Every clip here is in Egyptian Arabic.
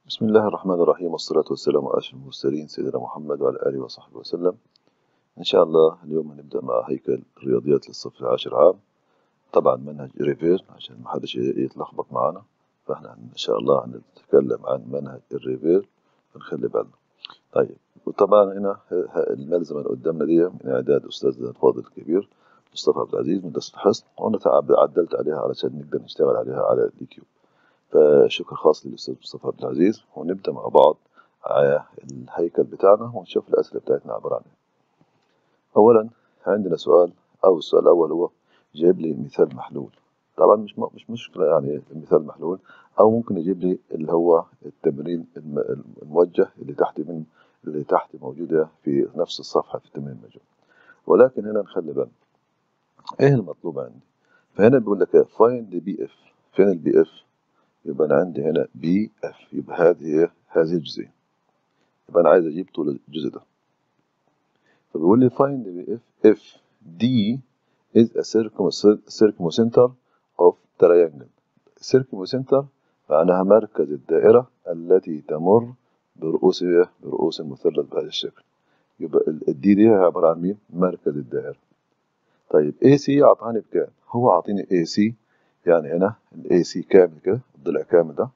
بسم الله الرحمن الرحيم والصلاة والسلام على أشرف المرسلين سيدنا محمد وعلى آله وصحبه وسلم إن شاء الله اليوم هنبدأ مع هيكل الرياضيات للصف العاشر عام طبعا منهج ريفير عشان ما حدش يتلخبط معانا فاحنا إن شاء الله هنتكلم عن منهج الريفير فنخلي بالنا طيب وطبعا هنا الملزمة اللي قدامنا دي من إعداد أستاذنا الفاضل الكبير مصطفى عبد العزيز مدرسة الحصن وأنا عدلت عليها علشان نقدر نشتغل عليها على اليوتيوب فشكر خاص للأستاذ مصطفى عبد العزيز ونبدأ مع بعض على الهيكل بتاعنا ونشوف الأسئلة بتاعتنا عبارة عن إيه. أولا عندنا سؤال أو السؤال الأول هو جايب لي مثال محلول طبعا مش مش مشكلة يعني المثال محلول أو ممكن يجيب لي اللي هو التمرين الموجه اللي تحت من اللي تحت موجودة في نفس الصفحة في التمرين الموجود ولكن هنا نخلي بالنا إيه المطلوب عندي فهنا بيقول لك find بي اف فين البي اف يبقى أنا عندي هنا بي اف يبقى هذه هذه الجزئية يبقى أنا عايز أجيب طول الجزء ده فبيقول لي find بي اف if D is a circumcenter of triangle circumcenter معناها مركز الدائرة التي تمر برؤوس برؤوس المثلث بهذا الشكل يبقى الدي دي عبارة عن مين؟ مركز الدائرة طيب اي سي أعطاني بكام؟ هو أعطيني اي سي يعني هنا الاي سي كامل كده الضلع كامل ده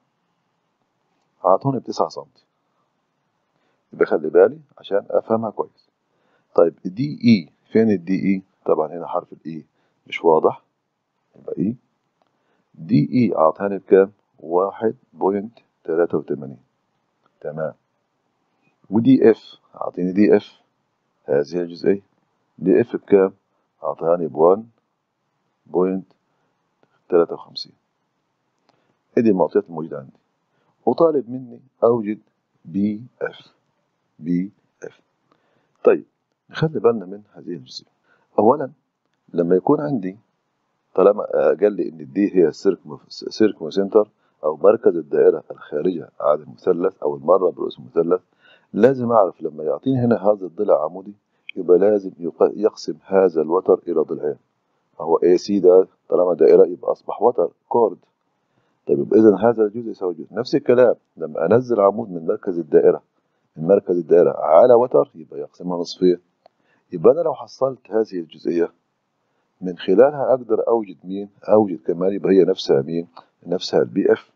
أعطوني بتسعة سنتي يبقى خلي بالي عشان أفهمها كويس طيب دي اي فين الدي اي؟ طبعا هنا حرف الاي مش واضح يبقى اي دي اي أعطاني بكام؟ واحد بوينت تلاتة وتمانين تمام ودي اف أعطيني دي اف هذه الجزئية دي اف بكام؟ أعطاني بوان بوينت تلاتة وخمسين ادي المعطيات الموجودة عندي وطالب مني أوجد بي اف بي اف طيب نخلي بالنا من هذه الجزئية أولا لما يكون عندي طالما قال لي إن الدي هي السيركمو سنتر أو مركز الدائرة الخارجة عن المثلث أو المرة برؤوس المثلث لازم أعرف لما يعطيني هنا هذا الضلع عمودي يبقى لازم يقسم هذا الوتر إلى ضلعين هو اي سي ده طالما دائرة يبقى أصبح وتر كورد طيب يبقى إذا هذا الجزء يساوي جزء نفس الكلام لما أنزل عمود من مركز الدائرة من مركز الدائرة على وتر يبقى يقسمها نصفين يبقى أنا لو حصلت هذه الجزئية من خلالها أقدر أوجد مين؟ أوجد كمان يبقى هي نفسها مين؟ نفسها البي اف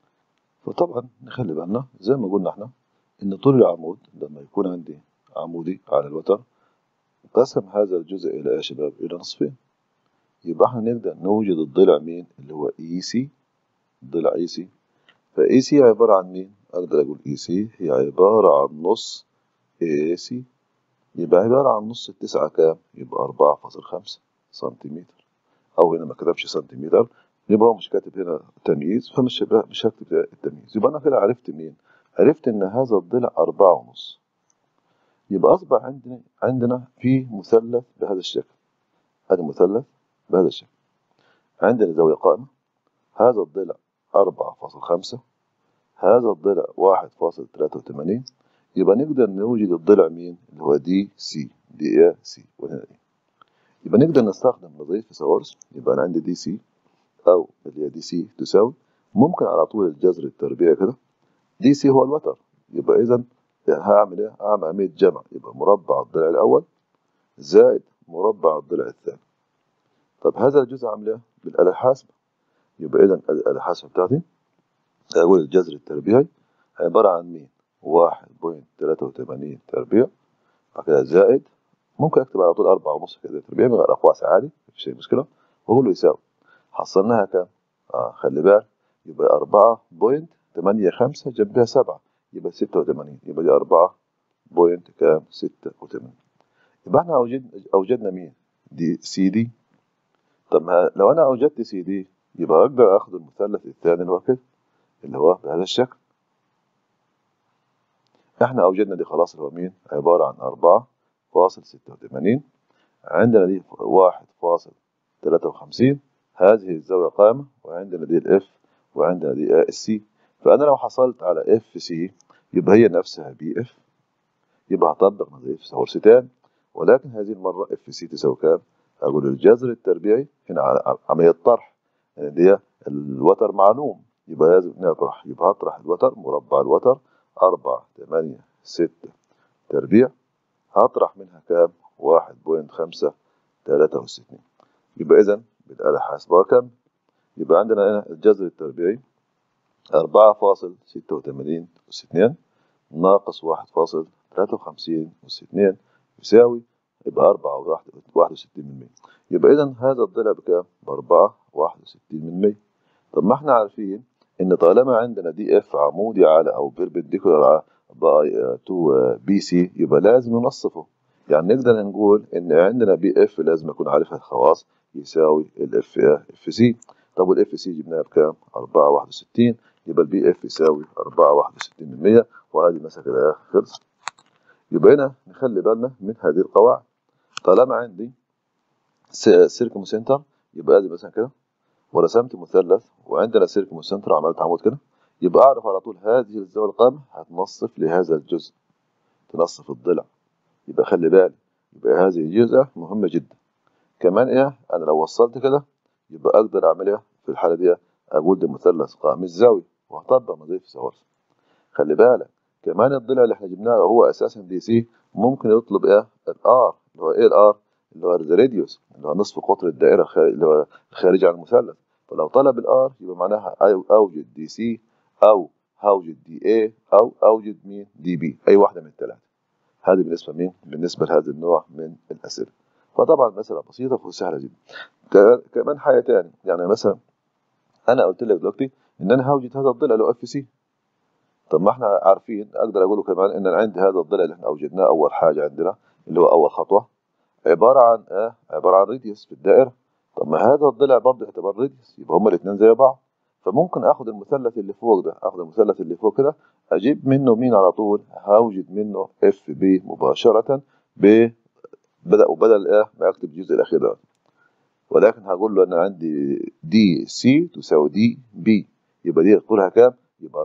فطبعا نخلي بالنا زي ما قلنا احنا إن طول العمود لما يكون عندي عمودي على الوتر قسم هذا الجزء إلى إيه يا شباب؟ إلى نصفين يبقى احنا نبدأ نوجد الضلع مين اللي هو اي سي ضلع اي سي فاي سي عبارة عن مين اقدر اقول اي سي هي عبارة عن نص اي سي يبقى عبارة عن نص التسعة كام يبقى أربعة فاصل خمسة سنتيمتر أو هنا ما كتبش سنتيمتر يبقى هو مش كاتب هنا تمييز فمش مش هكتب التمييز يبقى أنا كده عرفت مين عرفت إن هذا الضلع أربعة ونص يبقى أصبح عندنا عندنا في مثلث بهذا الشكل هذا مثلث بهذا الشكل عندنا زاوية قائمة هذا الضلع أربعة فاصل خمسة هذا الضلع واحد فاصل تلاتة وتمانين يبقى نقدر نوجد الضلع مين اللي هو دي سي دي اي سي وهنا اي يبقى نقدر نستخدم نظرية فيثاغورس يبقى أنا عندي دي سي أو اللي هي دي سي تساوي ممكن على طول الجذر التربيعي كده دي سي هو الوتر يبقى إذا هعمل إيه؟ هعمل عملية جمع يبقى مربع الضلع الأول زائد مربع الضلع الثاني طب هذا الجزء عامل ايه؟ بالآلة الحاسبة يبقى إذا الآلة الحاسبة بتاعتي أقول الجذر التربيعي عبارة عن مين؟ واحد بوينت تلاتة وتمانين تربيع بعد كده زائد ممكن أكتب على طول أربعة ونص كده تربيع من غير أقواس عادي مفيش أي مشكلة وأقول له يساوي حصلناها كام؟ آه خلي بالك يبقى أربعة بوينت تمانية خمسة جنبها سبعة يبقى ستة وتمانين يبقى دي أربعة بوينت كام؟ ستة وتمانين يبقى احنا أوجدنا أوجدنا مين؟ دي سي دي طب لو انا اوجدت سي دي يبقى اقدر اخد المثلث الثاني اللي هو كده اللي هو بهذا الشكل احنا اوجدنا دي خلاص اللي هو مين عبارة عن أربعة فاصل ستة وثمانين عندنا دي واحد فاصل تلاتة وخمسين هذه الزاوية قائمة وعندنا دي الاف وعندنا دي السي فأنا لو حصلت على اف سي يبقى هي نفسها بي اف يبقى هطبق نظرية فيثاغورس تاني ولكن هذه المرة اف سي تساوي كام؟ أقول الجذر التربيعي هنا عملية طرح يعني دي الوتر معلوم يبقى لازم نطرح يبقى هطرح الوتر مربع الوتر أربعة تمانية ستة تربيع هطرح منها كام؟ واحد بوينت خمسة تلاتة وستين يبقى إذا بالآلة الحاسبة كام؟ يبقى عندنا هنا الجذر التربيعي أربعة فاصل ستة وتمانين وستين ناقص واحد فاصل تلاتة وخمسين وستين يساوي يبقى أربعة واحد وستين من مية يبقى إذا هذا الضلع بكام؟ بأربعة واحد وستين من مية طب ما احنا عارفين إن طالما عندنا دي اف عمودي على أو بيربنديكولار باي تو بي سي يبقى لازم ننصفه يعني نقدر نقول إن عندنا بي اف لازم أكون عارفها الخواص يساوي الاف اف سي طب والاف سي جبناها بكام؟ أربعة واحد وستين يبقى البي اف يساوي أربعة واحد وستين من مية وهذه مسألة كده خلصت يبقى هنا نخلي بالنا من هذه القواعد طالما عندي سيركم سنتر يبقى ادي مثلا كده ورسمت مثلث وعندنا سيركم سنتر وعملت عمود كده يبقى اعرف على طول هذه الزاويه القائمه هتنصف لهذا الجزء تنصف الضلع يبقى خلي بالي يبقى هذه الجزء مهمه جدا كمان ايه انا لو وصلت كده يبقى اقدر اعمل ايه في الحاله دي اقول ده مثلث قائم الزاويه وهطبق نظيف سوارس خلي بالك كمان الضلع اللي احنا جبناه هو اساسا دي سي ممكن يطلب ايه الار اللي هو ايه الار اللي هو الراديوس اللي هو نصف قطر الدائره اللي هو الخارجي عن المثلث فلو طلب الار يبقى معناها اوجد دي سي او اوجد دي اي او اوجد مين دي بي اي واحده من الثلاثه هذه بالنسبه مين بالنسبه لهذا النوع من الاسئله فطبعا مساله بسيطه وسهله جدا كمان حاجه ثانيه يعني مثلا انا قلت لك دلوقتي ان انا هوجد هذا الضلع له اف سي طب ما احنا عارفين اقدر اقوله كمان ان انا عندي هذا الضلع اللي احنا اوجدناه اول حاجه عندنا اللي هو اول خطوه عباره عن ايه عباره عن راديوس في الدائره طب ما هذا الضلع برضه يعتبر راديوس يبقى هما الاثنين زي بعض فممكن اخد المثلث اللي فوق ده اخد المثلث اللي فوق كده اجيب منه مين على طول هوجد منه اف بي مباشره ب بدأ وبدل ايه ما اكتب الجزء الاخير ده ولكن هقول له انا عندي دي سي تساوي دي بي يبقى دي طولها كام؟ يبقى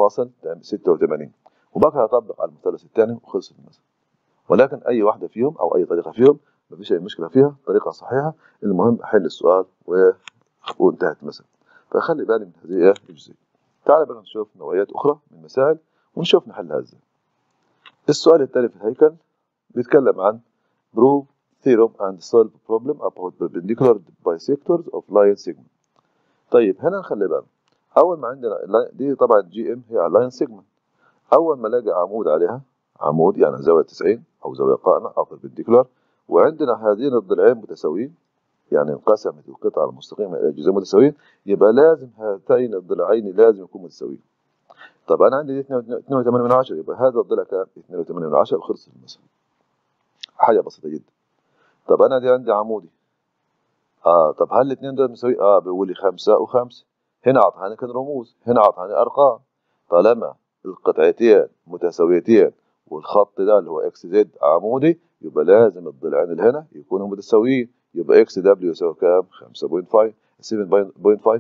4.86 وبقى هطبق على المثلث الثاني وخلصت المسألة ولكن اي واحده فيهم او اي طريقه فيهم مفيش اي مشكله فيها طريقه صحيحه المهم احل السؤال و... وانتهت المسألة فخلي بالي من هذه الجزئيه تعال بقى نشوف نوعيات اخرى من المسائل ونشوف نحلها ازاي السؤال الثاني في الهيكل بيتكلم عن prove theorem and solve problem about perpendicular bisectors of line segment طيب هنا نخلي بالنا اول ما عندنا دي طبعا جي ام هي لاين سيجمنت اول ما الاقي عمود عليها عمود يعني زاويه 90 او زاويه قائمه او بيربنديكولار وعندنا هذين الضلعين متساويين يعني انقسمت القطعه المستقيمه الى جزئين متساويين يبقى لازم هاتين الضلعين لازم يكونوا متساويين طب انا عندي 2.8 من 10 يبقى هذا الضلع كام 2.8 من 10 وخلص المسألة حاجه بسيطه جدا طب انا دي عندي عمودي اه طب هل الاثنين دول مساويين اه بيقول لي 5 و5 هنا اعطاني كان رموز هنا اعطاني ارقام طالما القطعتين متساويتين والخط ده اللي هو اكس زد عمودي يبقى لازم الضلعين اللي هنا يكونوا متساويين يبقى اكس دبليو يساوي كام 5.5 7.5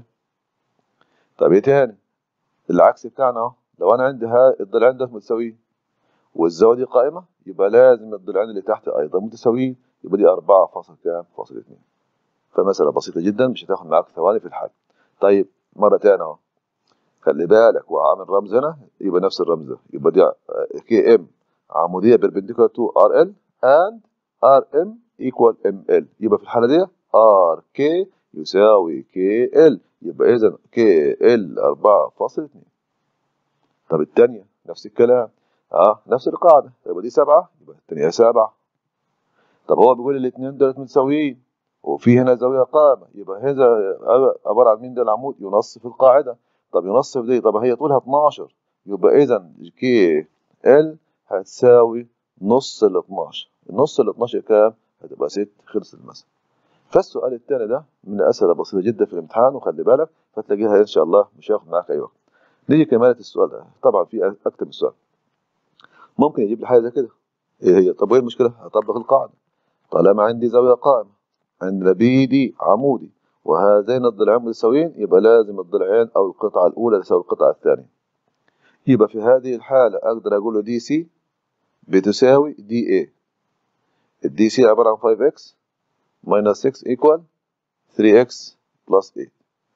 طب ايه تاني العكس بتاعنا اهو لو انا عندي ها الضلعين دول متساويين والزاويه دي قائمه يبقى لازم الضلعين اللي تحت ايضا متساويين يبقى دي 4 فاصل كام فاصل 2 فمساله بسيطه جدا مش هتاخد معاك ثواني في الحل طيب مرة تانية اهو خلي بالك وعامل رمز هنا يبقى نفس الرمز ده يبقى دي كي ام عمودية بيربنديكولار تو ار ال اند ار ام ايكوال ام ال يبقى في الحالة دي ار كي يساوي كي ال يبقى اذا كي ال 4.2 طب الثانية نفس الكلام اه نفس القاعدة يبقى دي سبعة يبقى الثانية سبعة طب هو بيقول الاثنين دول متساويين وفي هنا زاوية قائمة يبقى هنا عبارة عن مين ده العمود ينصف القاعدة طب ينصف دي طب هي طولها 12 يبقى إذا كي ال هتساوي نص ال 12 النص ال 12 كام؟ هتبقى 6 خلص المسألة فالسؤال الثاني ده من أسئلة بسيطة جدا في الامتحان وخلي بالك فتلاقيها إن شاء الله مش هياخد معاك أي وقت نيجي كمالة السؤال ده طبعا في أكتر من سؤال ممكن يجيب لي حاجة زي كده إيه هي طب وإيه المشكلة؟ هطبق القاعدة طالما عندي زاوية قائمة عندنا بي دي عمودي وهذين الضلعين متساويين يبقى لازم الضلعين او القطعه الاولى تساوي القطعه الثانيه يبقى في هذه الحاله اقدر اقول له دي سي بتساوي دي اي الدي سي عباره عن 5 اكس minus 6 equal 3 اكس بلس 8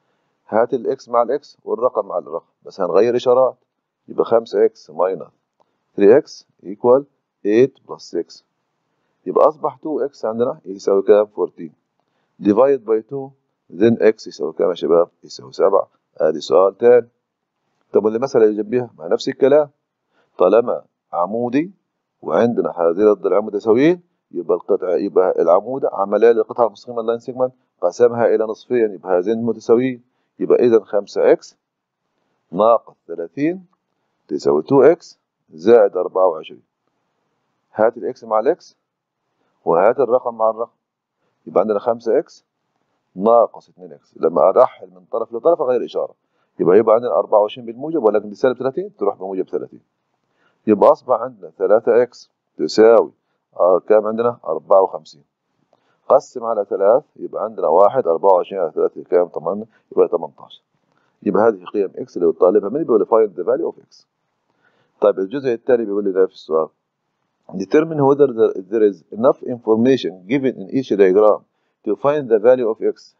هات الاكس مع الاكس والرقم مع الرقم بس هنغير اشارات يبقى 5 اكس ماينس 3 اكس ايكوال 8 بلس 6 يبقى اصبح 2 اكس عندنا يساوي كام 14 ديفايد باي 2 then اكس يساوي كام يا شباب يساوي 7 ادي سؤال تاني طب واللي مثلا اللي جنبيها مع نفس الكلام طالما عمودي وعندنا هذين الضلعين متساويين يبقى القطع يبقى العمودة عملية للقطعة المستقيمة اللاين سيجمنت قسمها إلى نصفين يبقى هذين متساويين يبقى إذا 5 إكس ناقص 30 تساوي 2 إكس زائد 24 هات الإكس مع الإكس وهات الرقم مع الرقم يبقى عندنا 5 إكس ناقص 2 إكس لما أرحل من طرف لطرف أغير إشارة يبقى يبقى عندنا 24 بالموجب ولكن دي سالب 30 تروح بموجب 30 يبقى أصبح عندنا 3 إكس تساوي آه كام عندنا 54 قسم على 3 يبقى عندنا 1 24 على 3 كام 8 يبقى 18 يبقى هذه قيم اكس اللي طالبها مني بيقول لي find the value of x طيب الجزء الثاني بيقول لي ده في السؤال determine whether there is enough information given in each diagram to find the value of x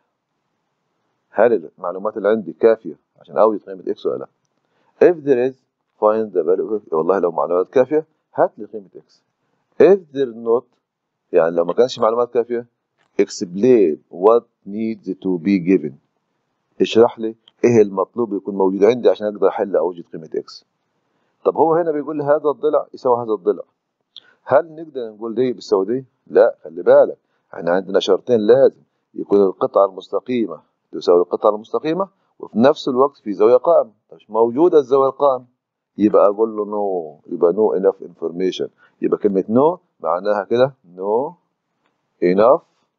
هل المعلومات اللي عندي كافية عشان أوجد قيمة x ولا لا if there is find the value of x والله لو معلومات كافية هات لي قيمة x if there not يعني لو ما كانش معلومات كافية explain what needs to be given اشرح لي ايه المطلوب يكون موجود عندي عشان اقدر احل اوجد قيمة x طب هو هنا بيقول لي هذا الضلع يساوي هذا الضلع هل نقدر نقول دي بتساوي دي؟ لا خلي بالك احنا عندنا شرطين لازم يكون القطعة المستقيمة تساوي القطعة المستقيمة وفي نفس الوقت في زاوية قائمة مش موجودة الزاوية القائمة يبقى اقول له نو no. يبقى نو no enough information يبقى كلمة نو no معناها كده نو enough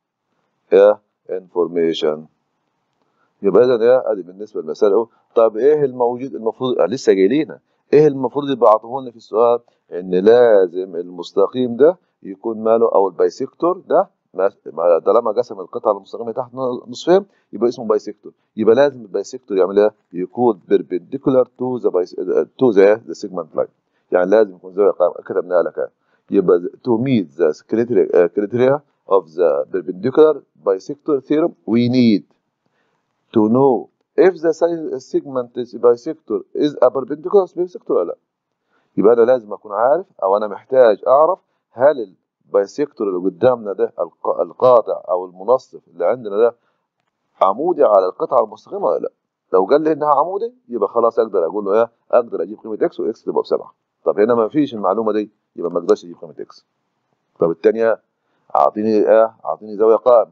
information يبقى اذا ده ادي بالنسبه للمساله طب ايه الموجود المفروض لسه جايلينا ايه المفروض يبقى عطوه في السؤال ان لازم المستقيم ده يكون ماله او البايسيكتور ده طالما قسم القطعه المستقيمه تحت نصفين يبقى اسمه بايسيكتور يبقى لازم البايسيكتور يعمل ايه يكون بيربنديكولار تو ذا تو ذا ذا سيجمنت لاين يعني لازم يكون زاويه قائمه كتبناها لك يبقى to meet the criteria of the perpendicular bisector theorem we need to know if the segment is bisector is a perpendicular bisector ولا لا يبقى انا لازم اكون عارف او انا محتاج اعرف هل البايسيكتور اللي قدامنا ده القاطع او المنصف اللي عندنا ده عمودي على القطعه المستقيمه ولا لا لو قال لي انها عمودي يبقى خلاص اقدر اقول له ايه اقدر اجيب قيمه اكس واكس تبقى بسبعه طب هنا ما فيش المعلومه دي يبقى ما اقدرش اجيب قيمه اكس طب الثانيه اعطيني ايه اعطيني زاويه قائمه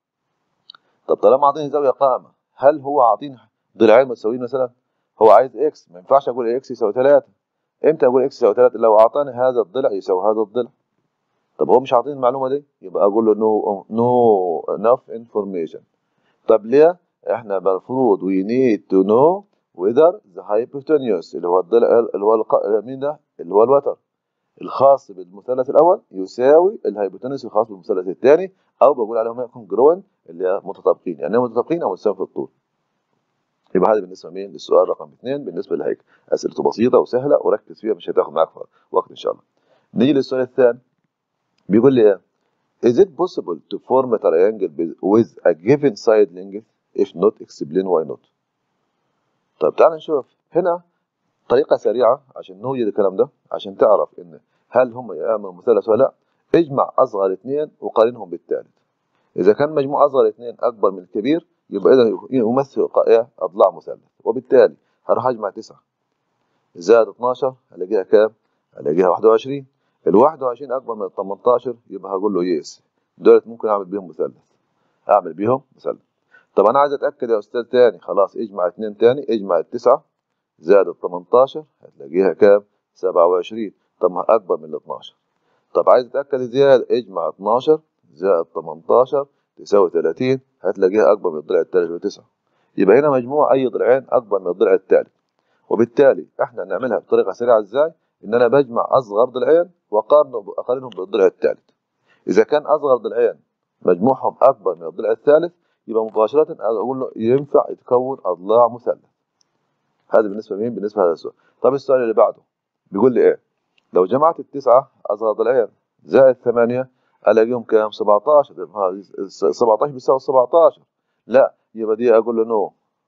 طب طالما اعطيني زاويه قائمه هل هو اعطيني ضلعين متساويين مثلا هو عايز اكس ما ينفعش اقول اكس يساوي 3 امتى اقول اكس يساوي 3 لو اعطاني هذا الضلع يساوي هذا الضلع طب هو مش عاطيني المعلومه دي يبقى اقول له نو نو انف انفورميشن طب ليه احنا المفروض وي نيد تو نو whether the hypotenuse اللي هو الضلع اللي هو الق... مين ده اللي هو الوتر الخاص بالمثلث الاول يساوي الهايبوتنس الخاص بالمثلث الثاني او بقول عليهم كونجروين اللي هي متطابقين يعني متطابقين او متساويين في الطول يبقى هذا بالنسبه مين للسؤال رقم اثنين بالنسبه لهيك اسئلته بسيطه وسهله وركز فيها مش هتاخد معاك وقت ان شاء الله نيجي للسؤال الثاني بيقول لي ايه Is it possible to form a triangle with a given side length? If not, explain why not. طيب تعال نشوف هنا طريقة سريعة عشان نوجد الكلام ده عشان تعرف ان هل هم يعملوا مثلث ولا لا اجمع اصغر اثنين وقارنهم بالثالث اذا كان مجموع اصغر اثنين اكبر من الكبير يبقى اذا يمثل اضلاع مثلث وبالتالي هروح اجمع 9 زائد 12 هلاقيها كام؟ هلاقيها 21 ال 21 اكبر من ال 18 يبقى هقول له يس دولت ممكن اعمل بيهم مثلث اعمل بيهم مثلث طب انا عايز اتاكد يا استاذ تاني خلاص اجمع اثنين تاني اجمع التسعه زائد ال 18 هتلاقيها كام؟ 27 طب ما اكبر من ال 12 طب عايز تتاكد زياده اجمع 12 زائد 18 تساوي 30 هتلاقيها اكبر من الضلع الثالث وتسعة يبقى هنا مجموع اي ضلعين اكبر من الضلع الثالث وبالتالي احنا نعملها بطريقه سريعه ازاي؟ ان انا بجمع اصغر ضلعين واقارنهم بالضلع الثالث اذا كان اصغر ضلعين مجموعهم اكبر من الضلع الثالث يبقى مباشره اقول له ينفع يتكون اضلاع مثلث هذا بالنسبه لمين؟ بالنسبه لهذا السؤال طب السؤال اللي بعده بيقول لي ايه؟ لو جمعت التسعه اصغر ضلعين زائد ثمانيه الاقيهم كام 17 17 بيساوي 17 لا يبقى دي اقول له نو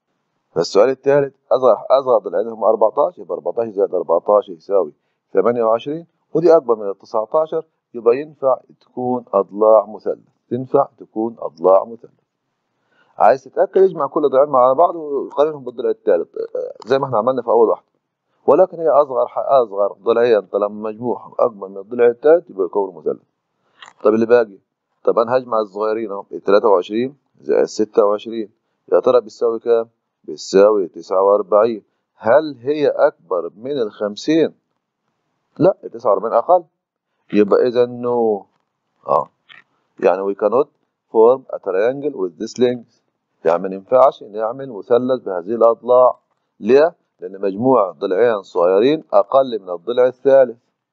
فالسؤال الثالث أصغر أصغر ضلعين هم 14 يبقى 14 زائد 14 يساوي 28 ودي أكبر من ال 19 يبقى ينفع تكون أضلاع مثلث تنفع تكون أضلاع مثلث عايز تتأكد اجمع كل ضلعين مع بعض وقارنهم بالضلع الثالث زي ما احنا عملنا في أول واحدة ولكن هي أصغر أصغر ضلعين طالما مجموعهم أكبر من الضلع الثالث يبقى يكون مثلث طب اللي باقي طب أنا هجمع الصغيرين أهو 23 زائد 26 يا ترى بيساوي كام؟ بيساوي 49 هل هي أكبر من الخمسين؟ لا 49 أقل يبقى إذا نو اه يعني we cannot form a triangle with this length يعني ما ينفعش نعمل مثلث بهذه الأضلاع ليه؟ لأن مجموع ضلعين صغيرين أقل من الضلع الثالث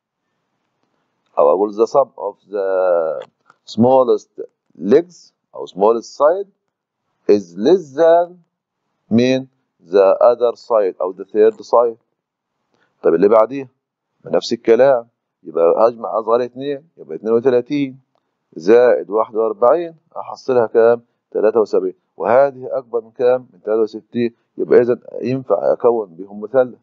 أو أقول the sum of the smallest legs أو smallest side is less than من the other side أو the third side طب اللي بعديه نفس الكلام يبقى هجمع أصغر اتنين يبقى 32 زائد 41 أحصلها كام؟ 73 وهذه أكبر من كام؟ من 63 يبقى إذا ينفع أكون بهم مثلث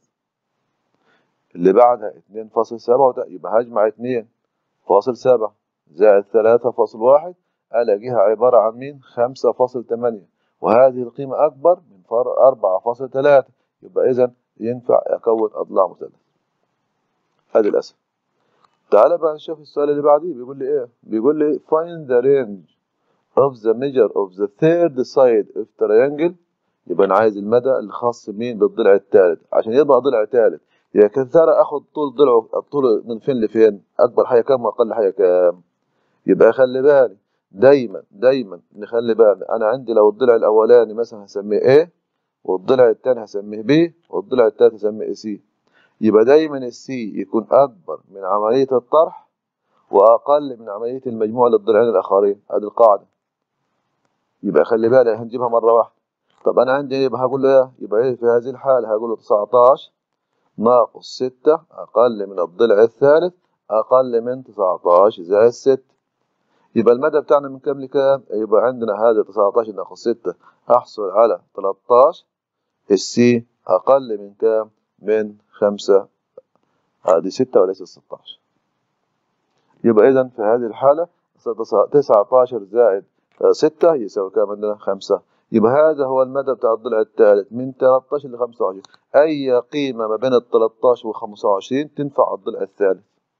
اللي بعدها 2.7 يبقى هجمع 2 فاصل 7 زائد 3.1 ألاقيها عبارة عن مين؟ 5.8 وهذه القيمة أكبر من 4.3 يبقى إذا ينفع أكون أضلاع مثلث هذه الأسئلة تعال بقى نشوف السؤال اللي بعديه بيقول لي إيه؟ بيقول لي find the range of the measure of the third side of triangle يبقى أنا عايز المدى الخاص مين بالضلع الثالث عشان يبقى ضلع ثالث يا كثر اخد طول ضلعه الطول من فين لفين اكبر حاجه كام واقل حاجه كام يبقى خلي بالي دايما دايما نخلي بالنا انا عندي لو الضلع الاولاني مثلا هسميه A والضلع الثاني هسميه B والضلع الثالث هسميه C يبقى دايما السي يكون اكبر من عمليه الطرح واقل من عمليه المجموع للضلعين الاخرين هذه القاعده يبقى خلي بالي هنجيبها مره واحده طب انا عندي يبقى هقول له ايه يبقى ايه في هذه الحاله هقول له 19 ناقص ستة أقل من الضلع الثالث أقل من 19 زائد 6 يبقى المدى بتاعنا من كام لكام؟ يبقى عندنا هذا 19 ناقص 6 أحصل على 13 السي أقل من كام؟ من 5 هذه 6 وليس 16 يبقى إذا في هذه الحالة 19 زائد 6 يساوي كام عندنا؟ 5 يبقى هذا هو المدى بتاع الضلع الثالث من 13 ل 25 أي قيمة ما بين ال 13 و 25 تنفع الضلع الثالث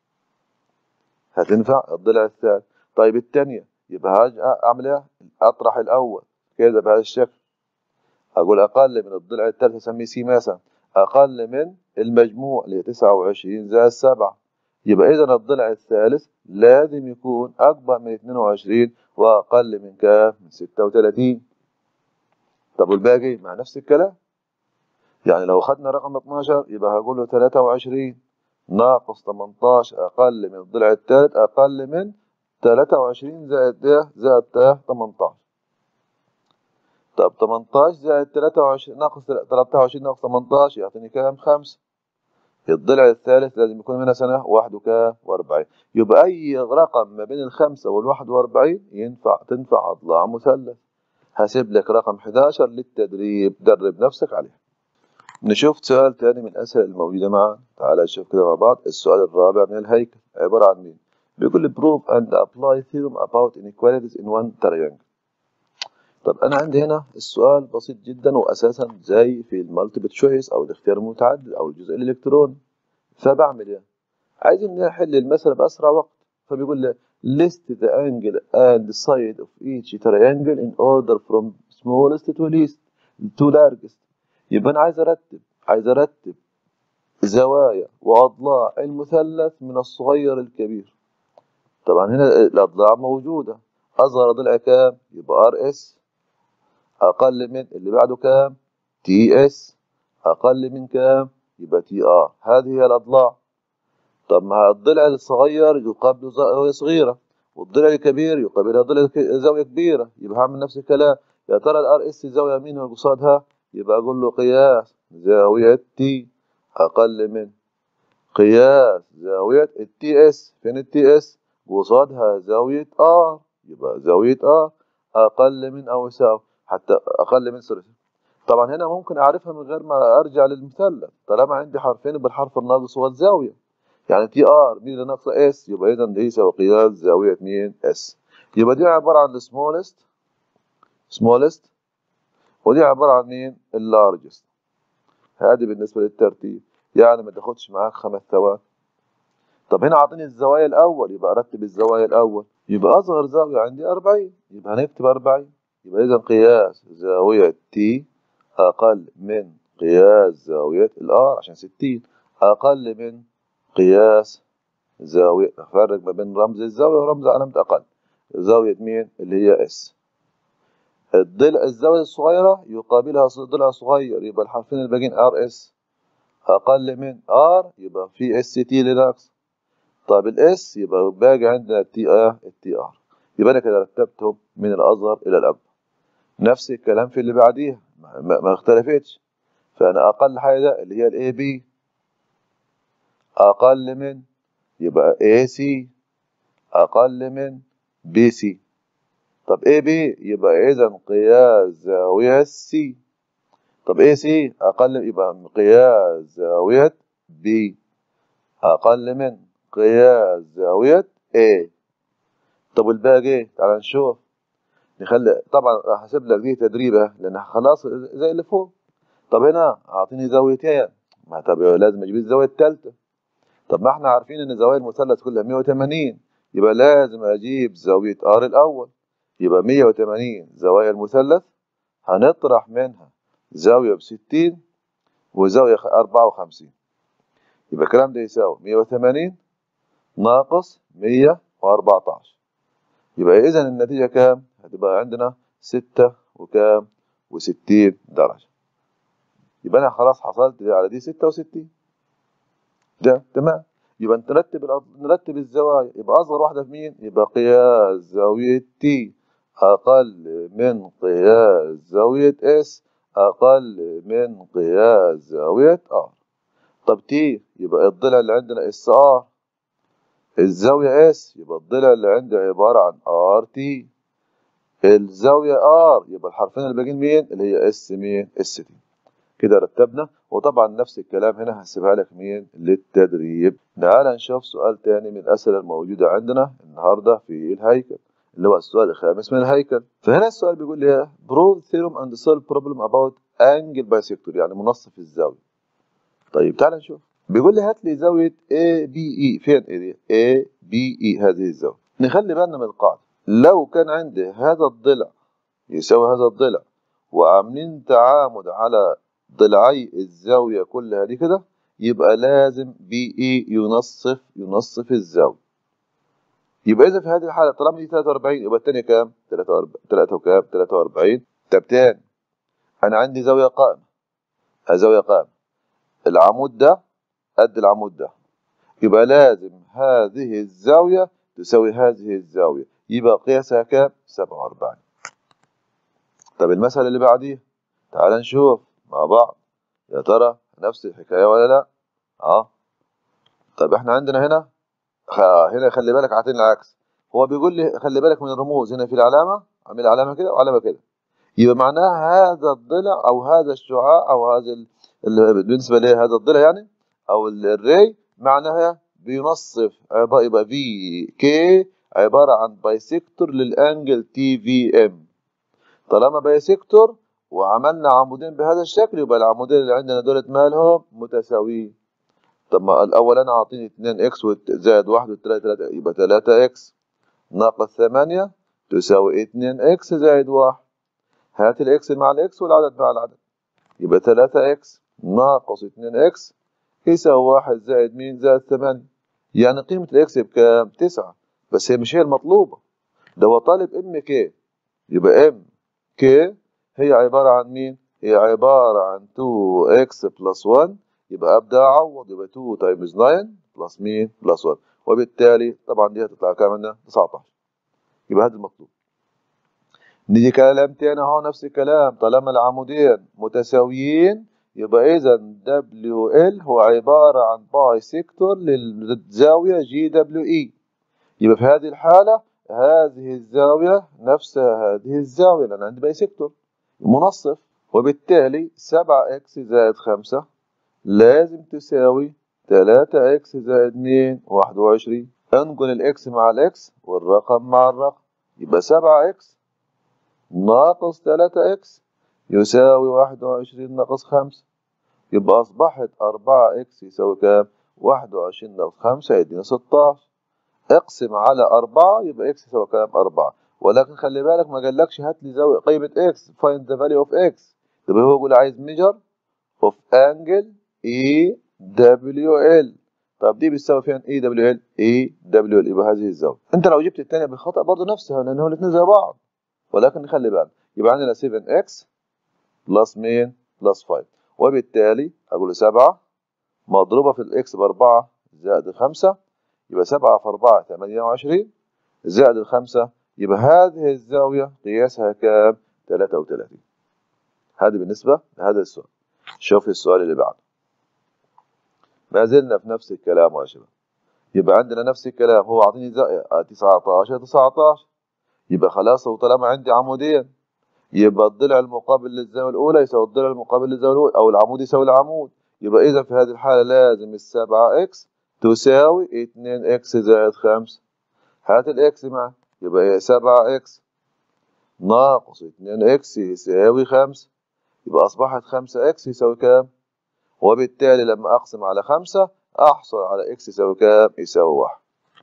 هتنفع الضلع الثالث طيب الثانية يبقى هاجي أعمل إيه؟ أطرح الأول كده بهذا الشكل أقول أقل من الضلع الثالث أسميه سي مثلا أقل من المجموع اللي هي 29 زائد 7 يبقى إذا الضلع الثالث لازم يكون أكبر من 22 وأقل من كام؟ من 36 طب والباقي مع نفس الكلام يعني لو خدنا رقم 12 يبقى هقول له 23 ناقص 18 أقل من الضلع الثالث أقل من 23 زائد ده زائد ده 18 طب 18 زائد 23 ناقص 23 ناقص 18 يعطيني كام؟ 5 الضلع الثالث لازم يكون منها سنة واحد وكام؟ وأربعين يبقى أي رقم ما بين الخمسة والواحد وأربعين ينفع تنفع أضلاع مثلث هسيب لك رقم 11 للتدريب درب نفسك عليه نشوف سؤال تاني من الأسئلة الموجودة معنا تعال نشوف كده مع بعض السؤال الرابع من الهيكل عبارة عن مين بيقول لي prove and apply theorem about inequalities in one triangle طب أنا عندي هنا السؤال بسيط جدا وأساسا زي في المالتيبل تشويس أو الاختيار المتعدد أو الجزء الإلكتروني فبعمل إيه؟ عايزين نحل المسألة بأسرع وقت فبيقول لي list the angle and side of each triangle in order from smallest to least to largest يبقى أنا عايز أرتب عايز أرتب زوايا وأضلاع المثلث من الصغير الكبير طبعا هنا الأضلاع موجودة أصغر ضلع كام؟ يبقى ار اس أقل من اللي بعده كام؟ تي اس أقل من كام؟ يبقى تي ار هذه هي الأضلاع طب ما الضلع الصغير يقابله زاوية صغيرة والضلع الكبير يقابلها ضلع زاوية كبيرة يبقى هعمل نفس الكلام يا ترى الار اس زاوية مين قصادها يبقى أقول له قياس زاوية تي أقل من قياس زاوية التي اس فين التي اس قصادها زاوية ار يبقى زاوية ار أقل من أو يساوي حتى أقل من سوري طبعا هنا ممكن اعرفها من غير ما ارجع للمثلث طالما عندي حرفين بالحرف الناقص هو الزاويه يعني تي ار مين اللي ناقصه اس يبقى اذا دي يساوي قياس زاويه مين اس يبقى دي عباره عن السمولست سمولست ودي عباره عن مين اللارجست هذه بالنسبه للترتيب يعني ما تاخدش معاك خمس ثواني طب هنا عاطيني الزوايا الاول يبقى ارتب الزوايا الاول يبقى اصغر زاويه عندي 40 يبقى هنكتب 40 يبقى اذا قياس زاويه تي اقل من قياس زاويه الار عشان 60 اقل من قياس زاويه افرق ما بين رمز الزاويه ورمز علامه اقل زاويه مين اللي هي اس الضلع الزاويه الصغيره يقابلها ضلع صغير يبقى الحرفين الباقيين ار اس اقل من ار يبقى في اس تي لناقص طيب الاس يبقى باقي عندنا التي اه التي ار يبقى انا كده رتبتهم من الاصغر الى الاكبر نفس الكلام في اللي بعديها ما, ما اختلفتش فانا اقل حاجه اللي هي الاي بي اقل من يبقى اي سي اقل من بي سي طب اي بي يبقى اذا قياس زاويه سي طب اي سي اقل يبقى قياس زاويه بي اقل من قياس زاوية A طب والباقي ايه؟ تعال نشوف نخلي طبعا راح اسيب لك دي تدريبة لان خلاص زي اللي فوق طب هنا اعطيني زاويتين ما طب لازم اجيب الزاوية الثالثة طب ما احنا عارفين ان زوايا المثلث كلها 180 يبقى لازم اجيب زاوية R الاول يبقى 180 زوايا المثلث هنطرح منها زاوية بستين وزاوية أربعة وخمسين يبقى الكلام ده يساوي 180 ناقص 114 يبقى إذا النتيجة كام؟ هتبقى عندنا ستة وكام؟ وستين درجة يبقى أنا خلاص حصلت على دي ستة وستين ده تمام يبقى نرتب نرتب الزوايا يبقى أصغر واحدة في مين؟ يبقى قياس زاوية تي أقل من قياس زاوية اس أقل من قياس زاوية ار طب تي يبقى الضلع اللي عندنا اس ار الزاوية اس يبقى الضلع اللي عندي عبارة عن ار تي الزاوية ار يبقى الحرفين اللي باقيين مين اللي هي اس مين اس تي كده رتبنا وطبعا نفس الكلام هنا هسيبها لك مين للتدريب تعال نشوف سؤال تاني من الأسئلة الموجودة عندنا النهاردة في الهيكل اللي هو السؤال الخامس من الهيكل فهنا السؤال بيقول لي prove theorem and solve problem about angle bisector يعني منصف الزاوية طيب تعال نشوف بيقول لي هات لي زاوية A B E فين ايه دي A B E هذه الزاوية نخلي بالنا من القاعدة لو كان عندي هذا الضلع يساوي هذا الضلع وعاملين تعامد على ضلعي الزاوية كلها دي كده يبقى لازم بي اي ينصف ينصف الزاوية يبقى إذا في هذه الحالة طالما دي 43 يبقى الثانية كام؟ 3 وكام؟ 43 طب تاني أنا عندي زاوية قائمة زاوية قائمة العمود ده قد العمود ده يبقى لازم هذه الزاوية تساوي هذه الزاوية يبقى قياسها كام؟ 47 طب المسألة اللي بعديها تعال نشوف مع بعض يا ترى نفس الحكاية ولا لا؟ اه طب احنا عندنا هنا هنا خلي بالك عاطين العكس هو بيقول لي خلي بالك من الرموز هنا في العلامة عامل علامة كده وعلامة كده يبقى معناها هذا الضلع أو هذا الشعاع أو هذا ال... بالنسبة لهذا الضلع يعني أو الري معناها بينصف يبقى في كي عبارة عن بايسكتور للأنجل تي في ام طالما بايسكتور وعملنا عمودين بهذا الشكل يبقى العمودين اللي عندنا دولت مالهم متساويين طب ما الأول أنا أعطيني 2 إكس زائد 1 و 3 3 يبقى 3 إكس ناقص 8 تساوي 2 إكس زائد 1 هات الإكس مع الإكس والعدد مع العدد يبقى 3 إكس ناقص 2 إكس يساوي 1 زائد مين زائد 8 يعني قيمة الإكس بكام؟ 9 بس هي مش هي المطلوبة ده هو طالب ام كي يبقى ام كي هي عبارة عن مين؟ هي عبارة عن 2 إكس بلس 1 يبقى ابدا اعوض يبقى 2 تايمز 9 بلس مين بلس 1 وبالتالي طبعا دي هتطلع كام عندنا 19 يبقى هذا المطلوب نيجي كلام تاني اهو نفس الكلام طالما العمودين متساويين يبقى اذا دبليو ال هو عباره عن باي سيكتور للزاويه جي دبليو اي يبقى في هذه الحاله هذه الزاويه نفس هذه الزاويه لان عندي باي سيكتور منصف وبالتالي سبعة إكس زائد خمسة لازم تساوي تلاتة إكس زائد اتنين واحد وعشرين انقل الإكس مع الإكس والرقم مع الرقم يبقى سبعة إكس ناقص تلاتة إكس يساوي واحد وعشرين ناقص خمسة يبقى أصبحت أربعة إكس يساوي كام؟ واحد وعشرين ناقص خمسة يدينا ستاشر اقسم على أربعة يبقى إكس يساوي كام؟ أربعة ولكن خلي بالك ما قالكش هات لي زاوية قيمة إكس find the value of إكس يبقى هو يقول عايز measure of angle E W L طب دي بتساوي فين اي دبليو ال اي دبليو ال يبقى هذه الزاويه انت لو جبت الثانيه بالخطا برضه نفسها لان هو الاثنين زي بعض ولكن نخلي بالك يبقى عندنا 7 اكس بلس مين بلس 5 وبالتالي اقول 7 مضروبه في الاكس ب 4 زائد 5 يبقى 7 في 4 28 زائد ال 5 يبقى هذه الزاويه قياسها كام 33 هذه بالنسبه لهذا السؤال شوف السؤال اللي بعده ما زلنا في نفس الكلام يا شباب يبقى عندنا نفس الكلام هو اعطيني 19 19 يبقى خلاص هو طالما عندي عمودين يبقى الضلع المقابل للزاويه الاولى يساوي الضلع المقابل للزاويه الاولى او العمود يساوي العمود يبقى اذا في هذه الحاله لازم السبعة اكس تساوي 2 اكس زائد 5 هات الاكس معه يبقى 7 اكس ناقص 2 اكس يساوي 5 يبقى اصبحت 5 اكس يساوي كام وبالتالي لما أقسم على خمسة أحصل على إكس يساوي كام؟ يساوي واحد.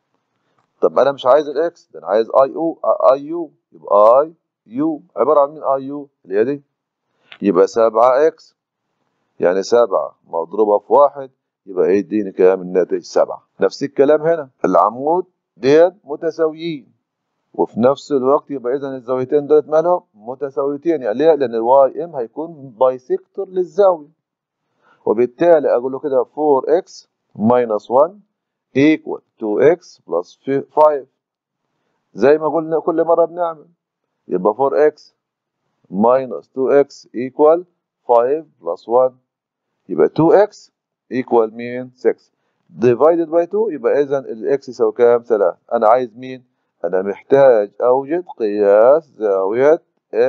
طب أنا مش عايز الإكس ده أنا عايز أي أو أي يو يبقى أي يو عبارة عن مين أي يو؟ اللي هي دي. يبقى سبعة إكس يعني سبعة مضروبة في واحد يبقى يديني كام الناتج؟ سبعة. نفس الكلام هنا العمود ديت متساويين وفي نفس الوقت يبقى إذا الزاويتين دولت مالهم؟ متساويتين يعني ليه؟ لأن الواي إم هيكون بايسكتور للزاوية. وبالتالي أقول له كده 4x minus 1 equal 2x plus 5 زي ما قلنا كل مرة بنعمل يبقى 4x minus 2x equal 5 plus 1 يبقى 2x equal مين 6 divided by 2 يبقى إذا الx يساوي كام 3 أنا عايز مين أنا محتاج أوجد قياس زاوية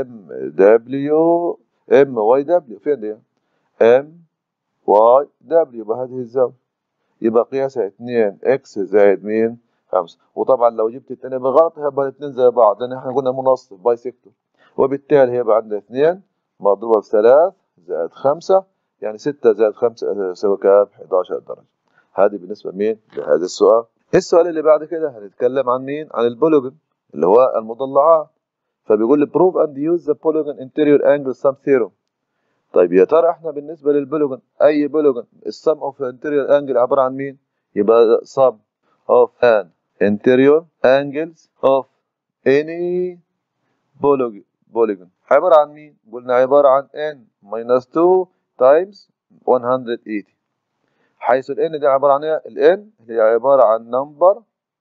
MW MYW فين دي M واي دبليو يبقى هذه الزاوية يبقى قياسها 2 اكس زائد مين 5 وطبعا لو جبت الثانية بالغلط هيبقى الاثنين زي بعض لان احنا قلنا منصف باي سيكتور وبالتالي هيبقى عندنا 2 مضروبة في 3 زائد 5 يعني 6 زائد 5 يساوي كام 11 درجة هذه بالنسبة مين لهذا السؤال السؤال اللي بعد كده هنتكلم عن مين عن البولوجن اللي هو المضلعات فبيقول لي prove and use the polygon interior angle sum theorem طيب يا ترى احنا بالنسبة للبولوجن أي بولوجن السم اوف انتيريور انجل عبارة عن مين؟ يبقى sum of an interior angles of any polygon polygon عبارة عن مين؟ قلنا عبارة عن n minus 2 times 180 حيث ال n دي عبارة عن ايه؟ ال n هي عبارة عن number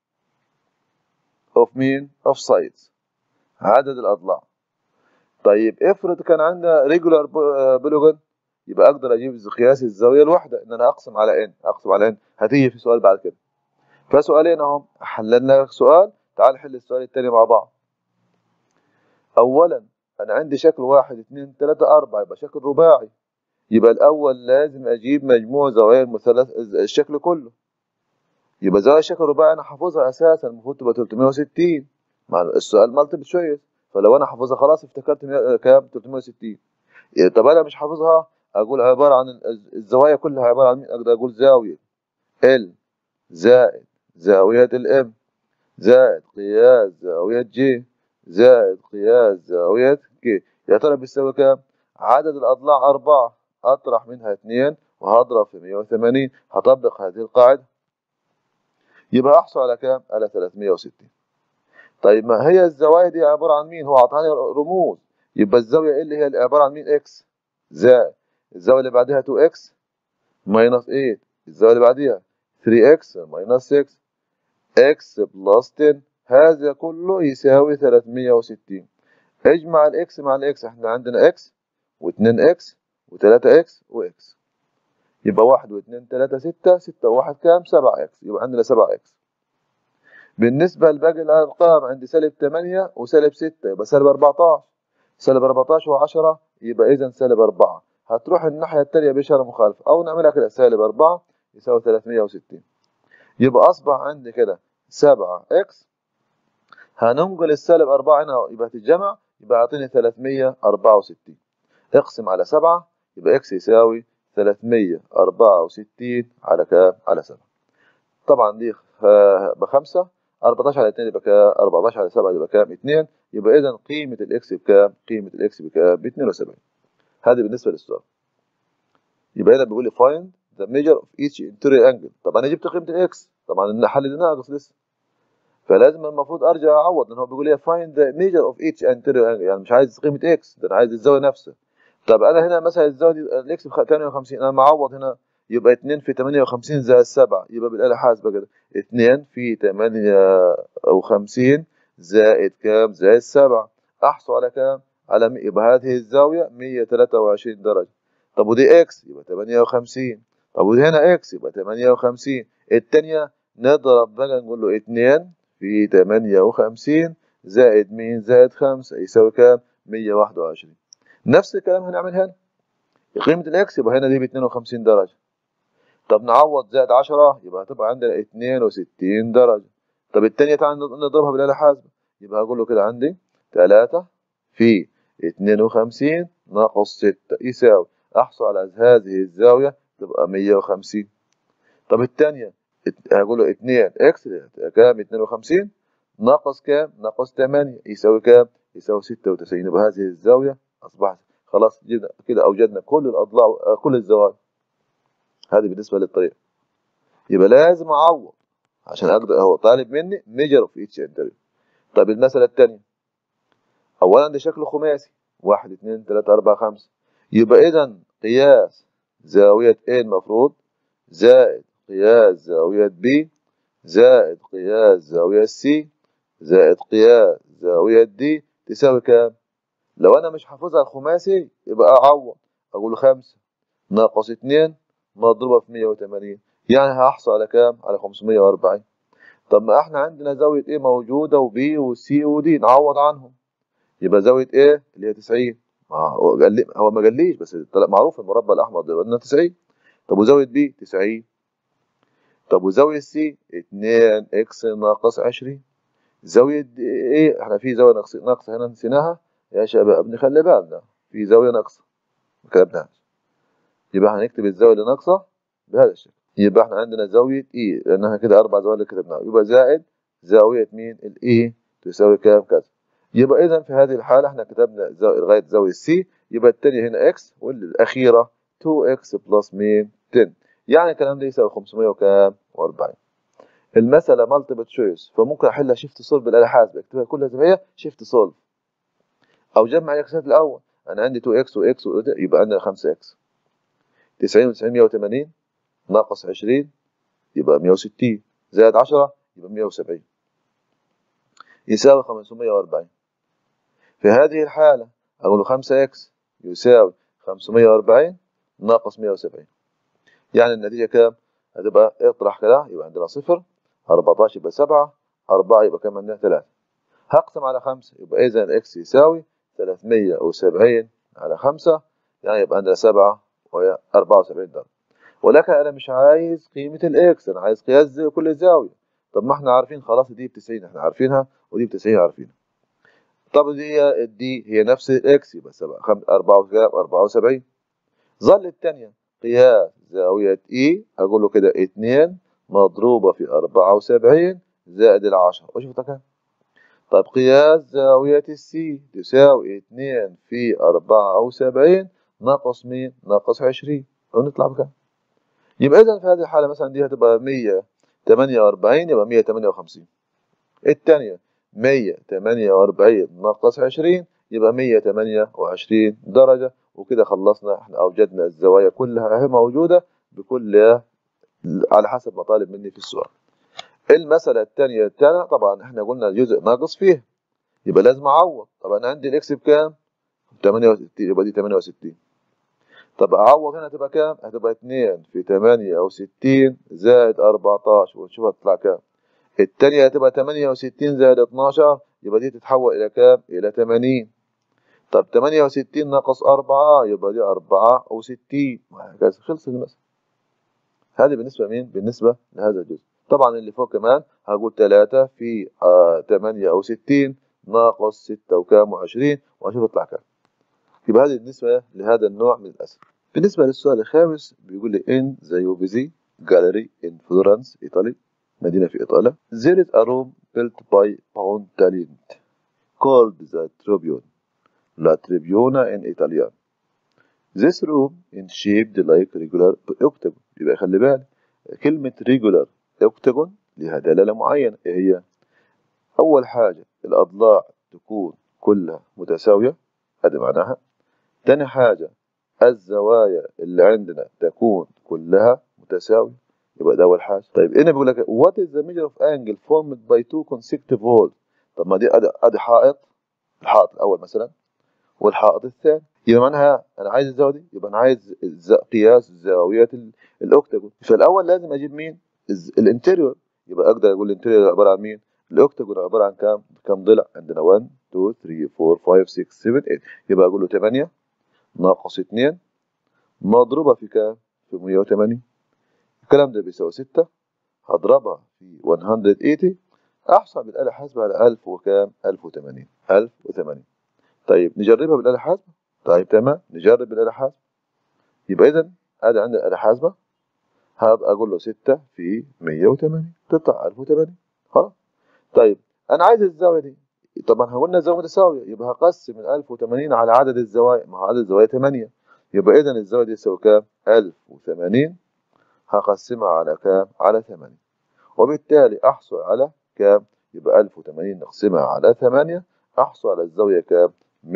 of مين؟ of sides عدد الأضلاع طيب افرض كان عندنا ريجولار بولوجون يبقى اقدر اجيب قياس الزاويه الواحده ان انا اقسم على ان اقسم على ان هتيجي في سؤال بعد كده فسؤالين اهم حللنا سؤال تعال نحل السؤال الثاني مع بعض اولا انا عندي شكل واحد اثنين ثلاثة أربعة يبقى شكل رباعي يبقى الأول لازم أجيب مجموع زوايا المثلث الشكل كله يبقى زاوية الشكل الرباعي أنا حافظها أساسا المفروض تبقى 360 مع السؤال مالتيبل تشويس فلو انا حافظها خلاص افتكرت كام 360 طب انا مش حافظها اقول عباره عن الزوايا كلها عباره عن مين اقدر اقول زاويه ال زائد زاويه الام زائد قياس زاويه جي زائد قياس زاويه كي يا ترى بيساوي كام عدد الاضلاع أربعة اطرح منها اثنين وهضرب في 180 هطبق هذه القاعده يبقى احصل على كام على 360 طيب ما هي الزوايا دي عبارة عن مين؟ هو أعطاني رموز يبقى الزاوية إيه اللي هي عبارة عن مين؟ إكس زائد الزاوية اللي بعدها 2 إكس ماينس 8 الزاوية اللي بعديها 3 إكس ماينس 6 إكس بلس 10 هذا كله يساوي 360 اجمع الإكس مع الإكس إحنا عندنا إكس و2 إكس و3 إكس وإكس يبقى 1 و2 3 6 6 و1 كام؟ 7 إكس يبقى عندنا 7 إكس بالنسبة لباقي الأرقام عندي سالب 8 وسالب 6 يبقى سالب 14 سالب 14 و10 يبقى اذا سالب 4 هتروح الناحيه الثانيه باشاره مخالفه او نعملها كده سالب 4 يساوي 360 يبقى اصبح عندي كده 7 اكس هننقل السالب 4 هنا يبقى تتجمع يبقى اعطيني 364 اقسم على 7 يبقى اكس يساوي 364 على كام؟ على 7 طبعا دي بخمسة 14 على 2 يبقى كام؟ 14 على 7 يبقى كام؟ 2 يبقى اذا قيمة الاكس بكام؟ قيمة الاكس بكام؟ ب 72 هذه بالنسبة للسؤال يبقى هنا بيقول لي find the measure of each interior angle طب انا جبت قيمة الاكس طبعا الحل ده ناقص لسه فلازم المفروض ارجع اعوض لان هو بيقول لي find the measure of each anterior angle يعني مش عايز قيمة اكس ده انا عايز الزاوية نفسها طب انا هنا مثلا الزاوية دي الاكس ب 58 انا معوض هنا يبقى 2 في 58 زائد 7 يبقى بالآلة حاسبة كده 2 في 58 زائد كام؟ زائد 7 أحصل على كام؟ على مي... يبقى هذه الزاوية 123 درجة طب ودي إكس يبقى 58 طب ودي هنا إكس يبقى 58 التانية نضرب بقى نقول له 2 في 58 زائد مين؟ زائد 5 يساوي كام؟ 121 نفس الكلام هنعمل هنا قيمة الإكس يبقى هنا دي ب 52 درجة طب نعوض زائد 10 يبقى هتبقى عندنا 62 درجة طب التانية تعالى نضربها بالآلة الحاسبة يبقى هقول له كده عندي 3 في 52 ناقص 6 يساوي أحصل على هذه الزاوية تبقى 150 طب التانية هقول له 2 اكس كام 52 ناقص كام ناقص 8 يساوي كام يساوي 96 يبقى هذه الزاوية أصبحت خلاص جبنا كده أوجدنا كل الأضلاع كل الزوايا هذه بالنسبة للطريقة يبقى لازم أعوض عشان أقدر هو طالب مني ميجر اوف ايتش انترفيو طيب المسألة الثانية أولا ده شكله خماسي واحد اثنين ثلاثة أربعة خمسة يبقى إذا قياس زاوية A المفروض زائد قياس زاوية B زائد قياس زاوية C زائد قياس زاوية D تساوي كام؟ لو أنا مش حافظها الخماسي يبقى أعوض أقول خمسة ناقص اتنين مضروبة في 180 يعني هحصل على كام؟ على 540 طب ما احنا عندنا زاوية A موجودة وB وC وD نعوض عنهم يبقى زاوية A اللي هي 90 ما هو قال لي هو ما قاليش بس معروف المربع الأحمر ده قلنا 90 طب وزاوية B 90 طب وزاوية C 2 x ناقص 20 زاوية A احنا في زاوية ناقصة هنا نسيناها يا شباب نخلي بالنا في زاوية ناقصة ما كتبناهاش يبقى هنكتب الزاوية اللي ناقصة بهذا الشكل يبقى احنا عندنا زاوية E لأنها كده أربع زوايا اللي كتبناها يبقى زائد زاوية مين الإي تساوي كام كذا يبقى إذا في هذه الحالة احنا كتبنا زاوية لغاية زاوية C يبقى الثانية هنا X والأخيرة 2X بلس مين 10 يعني الكلام ده يساوي 500 وكام و40 المسألة مالتيبل تشويس فممكن أحلها شيفت سولف بالآلة الحاسبة اكتبها كلها زي ما هي شيفت سولف أو جمع الإكسات الأول أنا عندي 2X وX يبقى عندنا 5X 90 و90 180 ناقص 20 يبقى 160 زائد 10 يبقى 170 يساوي 540 في هذه الحالة أقول 5x يساوي 540 ناقص 170 يعني النتيجة كام؟ هتبقى اطرح كده يبقى عندنا صفر 14 يبقى 7 4 يبقى كام عندنا 3 هقسم على 5 يبقى إذا x يساوي 370 على 5 يعني يبقى عندنا 7 وهي 74 درجة ولكن أنا مش عايز قيمة الإكس أنا عايز قياس كل زاوية طب ما احنا عارفين خلاص دي ب 90 احنا عارفينها ودي ب 90 عارفينها طب دي دي هي نفس الإكس يبقى 7 74 ظل الثانية قياس زاوية إي أقول له كده 2 مضروبة في 74 زائد العشرة وشوف كام طب قياس زاوية السي تساوي 2 في 74 ناقص مين؟ ناقص 20 ونطلع بكام؟ يبقى إذا في هذه الحالة مثلا دي هتبقى 148 يبقى 158 الثانية 148 ناقص 20 يبقى 128 درجة وكده خلصنا احنا أوجدنا الزوايا كلها اهي موجودة بكل على حسب ما طالب مني في السؤال المسألة الثانية الثانية طبعا احنا قلنا جزء ناقص فيه يبقى لازم أعوض طب أنا عندي الإكس بكام؟ 68 يبقى دي 68 طب أعوض هنا هتبقى كام؟ هتبقى 2 في 68 زائد 14 ونشوف هتطلع كام التانية هتبقى 68 زائد 12 يبقى دي تتحول إلى كام؟ إلى 80 طب 68 ناقص 4 يبقى دي 64 وهكذا خلص المسألة هذه بالنسبة مين؟ بالنسبة لهذا الجزء طبعا اللي فوق كمان هقول 3 في آه 68 ناقص 6 وكام و20 واشوف يطلع كام يبقى هذه بالنسبة لهذا النوع من الأسئلة بالنسبة للسؤال الخامس بيقول لي إن ذا يوفيزي جاليري إن فلورنس إيطالي مدينة في إيطاليا there is a room built by Pontalint called the Tribune La Tribuna in Italian this room in shaped like regular octagon يبقى خلي بالك كلمة regular octagon لها دلالة معينة إيه هي أول حاجة الأضلاع تكون كلها متساوية هذا معناها تاني حاجة الزوايا اللي عندنا تكون كلها متساوية يبقى ده أول حاجة طيب هنا بيقول لك what is the measure of angle formed by two consecutive walls طب ما دي أدي, أدي حائط الحائط الأول مثلا والحائط الثاني يبقى معناها أنا عايز الزاوية دي يبقى أنا عايز قياس زاوية الأوكتاجون فالأول لازم أجيب مين الانتيريور يبقى أقدر أقول الانتيريور عبارة عن مين الأوكتاجون عبارة عن كام كام ضلع عندنا 1 2 3 4 5 6 7 8 يبقى أقول له 8 ناقص 2 مضروبة في كام في 180 الكلام ده بيساوي 6 هضربها في 180 احسب بالآلة الحاسبة على 1000 وكام 1080 1080 طيب نجربها بالآلة الحاسبة طيب تمام نجرب بالآلة الحاسبة يبقى إذا ادي عندي الآلة الحاسبة هذا أقول له 6 في 180 تطلع 1080 خلاص طيب أنا عايز الزاوية دي طبعا قلنا الزاوية متساوية يبقى هقسم ال 1080 على عدد الزوايا ما هو عدد الزوايا 8 يبقى إذا الزاوية دي تساوي كام 1080 هقسمها على كام على 8 وبالتالي أحصل على كام يبقى 1080 نقسمها على 8 أحصل على الزاوية كام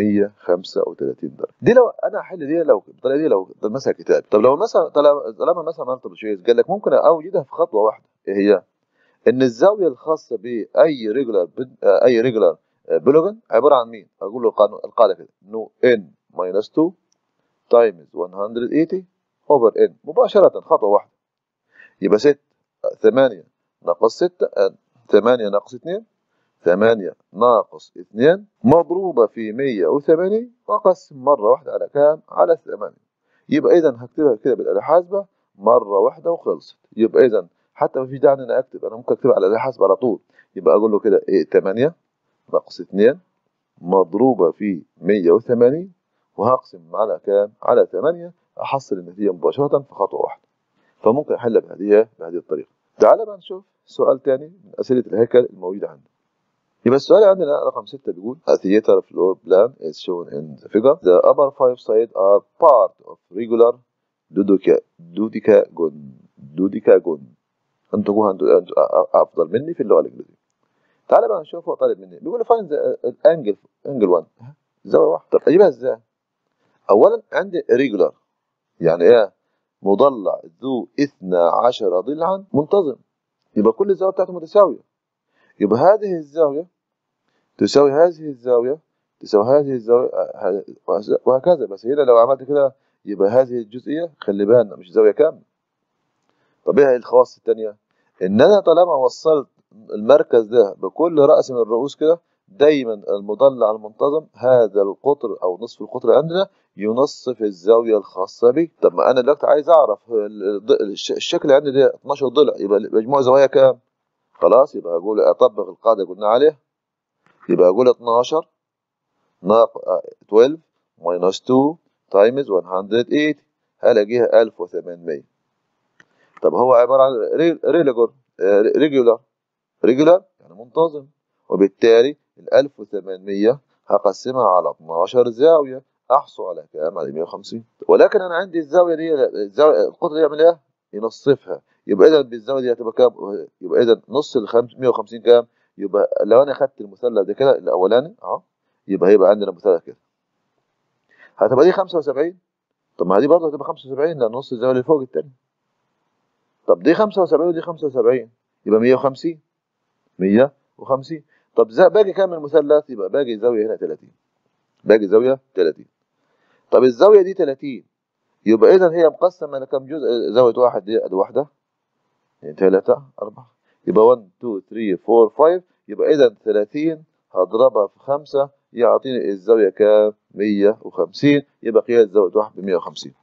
135 درجة دي لو انا احل دي لو بالطريقه دي لو مثلا كتاب طب لو مثلا طالما مثلا مالتيبل تشويس قال لك ممكن اوجدها في خطوه واحده ايه هي ان الزاويه الخاصه باي ريجولار اي ريجولار بلوجن عباره عن مين اقول له القانون القاعده كده انه ان ماينس 2 تايمز 180 اوفر ان مباشره خطوه واحده يبقى 6 8 ناقص 6 8 ناقص 2 8 ناقص 2 مضروبة في 180 وأقسم مرة واحدة على كام؟ على 8 يبقى إذا هكتبها كده بالآلة الحاسبة مرة واحدة وخلصت يبقى إذا حتى ما فيش داعي إن أنا أكتب أنا ممكن أكتبها على الآلة الحاسبة على طول يبقى أقول له كده إيه 8 ناقص 2 مضروبة في 180 وهقسم على كام؟ على 8 أحصل النتيجة مباشرة في خطوة واحدة فممكن أحلها بهذه بهذه الطريقة تعال بقى نشوف سؤال تاني من أسئلة الهيكل الموجودة عندنا يبقى السؤال عندنا رقم 6 بيقول A theater floor plan is shown in the figure. The upper five sides are part of regular dodeca dodecagon dodecagon انتوا انتوا افضل مني في اللغه الانجليزيه. تعالى بقى نشوف هو طالب مني بيقول لي find the angle angle 1 زاويه واحده طب اجيبها ازاي؟ اولا عندي regular يعني ايه؟ مضلع ذو 12 ضلعا منتظم يبقى كل الزاويه بتاعته متساويه يبقى هذه الزاويه تساوي هذه الزاوية تساوي هذه الزاوية وهكذا بس هنا لو عملت كده يبقى هذه الجزئية خلي بالنا مش زاوية كاملة طب ايه الخواص التانية ان انا طالما وصلت المركز ده بكل رأس من الرؤوس كده دايما المضلع المنتظم هذا القطر او نصف القطر عندنا ينصف الزاوية الخاصة به طب ما انا دلوقتي عايز اعرف الشكل عندي ده 12 ضلع يبقى مجموع زوايا كام خلاص يبقى اقول اطبق القاعدة قلنا عليها يبقى أقول 12 ناق 12 minus 2 times 180 هلاقيها 1800 طب هو عبارة عن ريجولار ريجولار ريجولار يعني منتظم وبالتالي ال 1800 هقسمها على 12 زاوية أحصل على كام؟ على 150 ولكن أنا عندي الزاوية دي الزاوية القطر دي يعمل إيه؟ ينصفها يبقى إذا بالزاوية دي هتبقى كام؟ يبقى إذا نص ال 150 كام؟ يبقى لو انا خدت المثلث ده كده الاولاني اهو يبقى هيبقى عندنا مثلث كده هتبقى دي 75 طب ما دي برضه هتبقى 75 لان نص الزاويه اللي فوق التاني طب دي 75 ودي 75 يبقى 150 150 طب باقي كام من المثلث يبقى باقي زاويه هنا 30 باقي زاويه 30 طب الزاويه دي 30 يبقى اذا هي مقسمه لكم جزء زاويه واحد دي ادي واحده اثنين ثلاثه اربعه يبقى 1 2 3 4 5 يبقى اذا 30 هضربها في 5 يعطيني الزاوية كام 150 يبقى قياس زاوية واحد ب 150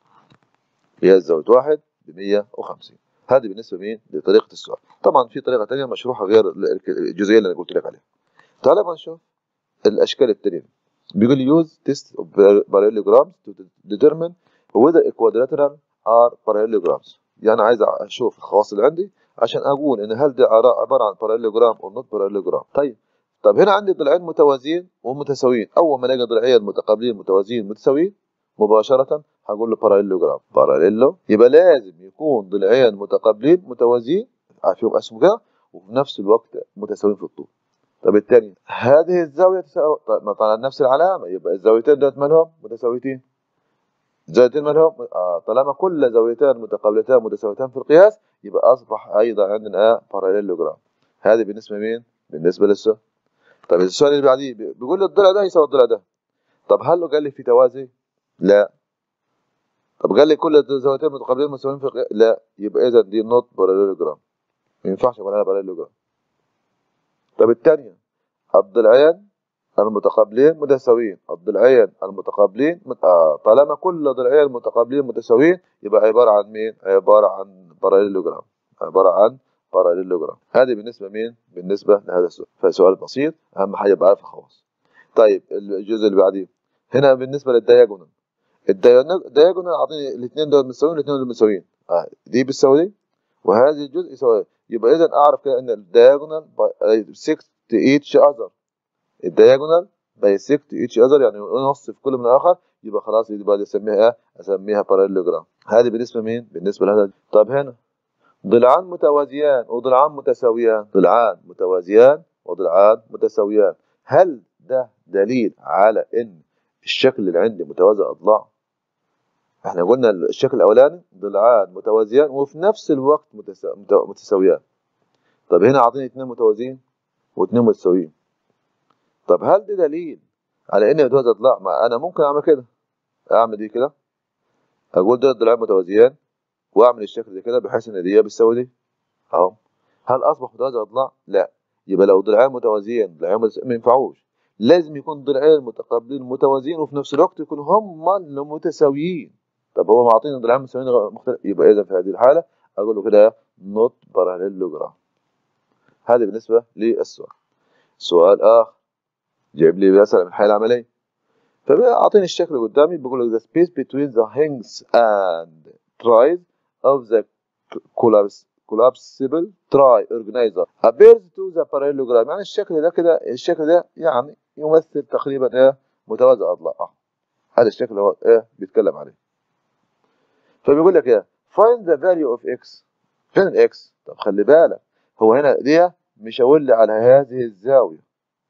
قياس زاوية واحد ب 150 هذه بالنسبة مين لطريقة السؤال طبعا في طريقة تانية مشروحة غير الجزئية اللي أنا قلت لك عليها تعال بقى نشوف الأشكال التانية بيقول لي use test of parallelograms to determine whether equilateral are parallelograms يعني عايز اشوف الخواص اللي عندي عشان اقول ان هل ده عباره عن باراليلوجرام او نوت باراليلوجرام طيب طب هنا عندي ضلعين متوازيين ومتساويين اول ما الاقي ضلعين متقابلين متوازيين متساويين مباشره هقول له باراليلوجرام باراليلو يبقى لازم يكون ضلعين متقابلين متوازيين فيهم اسهم كده وفي نفس الوقت متساويين في الطول طب الثاني هذه الزاويه تساوي طبعا نفس العلامه يبقى الزاويتين دول مالهم متساويتين زاويتين مالهم آه طالما كل زاويتان متقابلتان متساويتان في القياس يبقى اصبح ايضا عندنا باراليلوجرام هذه بالنسبه مين بالنسبه للسؤال طب السؤال اللي بعديه بيقول لي الضلع ده يساوي الضلع ده طب هل له قال لي في توازي لا طب قال لي كل زاويتين متقابلين متساويين في القياس لا يبقى اذا دي نوت باراليلوجرام ما ينفعش اقول لها باراليلوجرام طب الثانيه الضلعين المتقابلين متساويين الضلعين المتقابلين مت... آه طالما كل ضلعين متقابلين متساويين يبقى عبارة عن مين؟ عبارة عن باراليلوجرام عبارة عن باراليلوجرام هذه بالنسبة مين؟ بالنسبة لهذا السؤال فسؤال بسيط أهم حاجة بعرف الخواص طيب الجزء اللي بعديه هنا بالنسبة للدياجونال الدياجونال أعطيني الاثنين دول متساويين الاثنين دول متساويين آه دي بتساوي دي وهذه الجزء يساوي يبقى إذا أعرف كده إن الدياجونال 6 to each other الدياجونال بايسكت ايتش اذر يعني نصف كل من الاخر يبقى خلاص يبقى اسميها ايه؟ اسميها باراليلوجرام هذه بالنسبه مين؟ بالنسبه لهذا طب هنا ضلعان متوازيان وضلعان متساويان ضلعان متوازيان وضلعان متساويان هل ده دليل على ان الشكل اللي عندي متوازي اضلاع؟ احنا قلنا الشكل الاولاني ضلعان متوازيان وفي نفس الوقت متساويان طب هنا اعطيني اثنين متوازيين واثنين متساويين طب هل ده دليل على ان متوازي اضلاع ما انا ممكن اعمل كده اعمل دي كده اقول دول ضلعين متوازيان واعمل الشكل ده كده بحيث ان دي بتساوي دي اهو هل اصبح متوازي اضلاع لا يبقى لو ضلعين متوازيين ضلعين ما ينفعوش لازم يكون ضلعين متقابلين متوازيين وفي نفس الوقت يكونوا هما المتساويين طب هو معطيني ضلعين متساويين مختلف يبقى اذا في هذه الحاله اقول له كده نوت باراليلوجرام هذه بالنسبه للسؤال سؤال اخر جايب لي مثلا من الحياه العمليه فاعطيني الشكل قدامي بقول لك the space between the hangs and tries of the collapse collapsible try organizer appears to the parallelogram يعني الشكل ده كده الشكل ده يعني يمثل تقريبا ايه متوازي اضلاع هذا الشكل هو ايه بيتكلم عليه فبيقول لك ايه find the value of x فين الاكس طب خلي بالك هو هنا دي مشاور لي على هذه الزاويه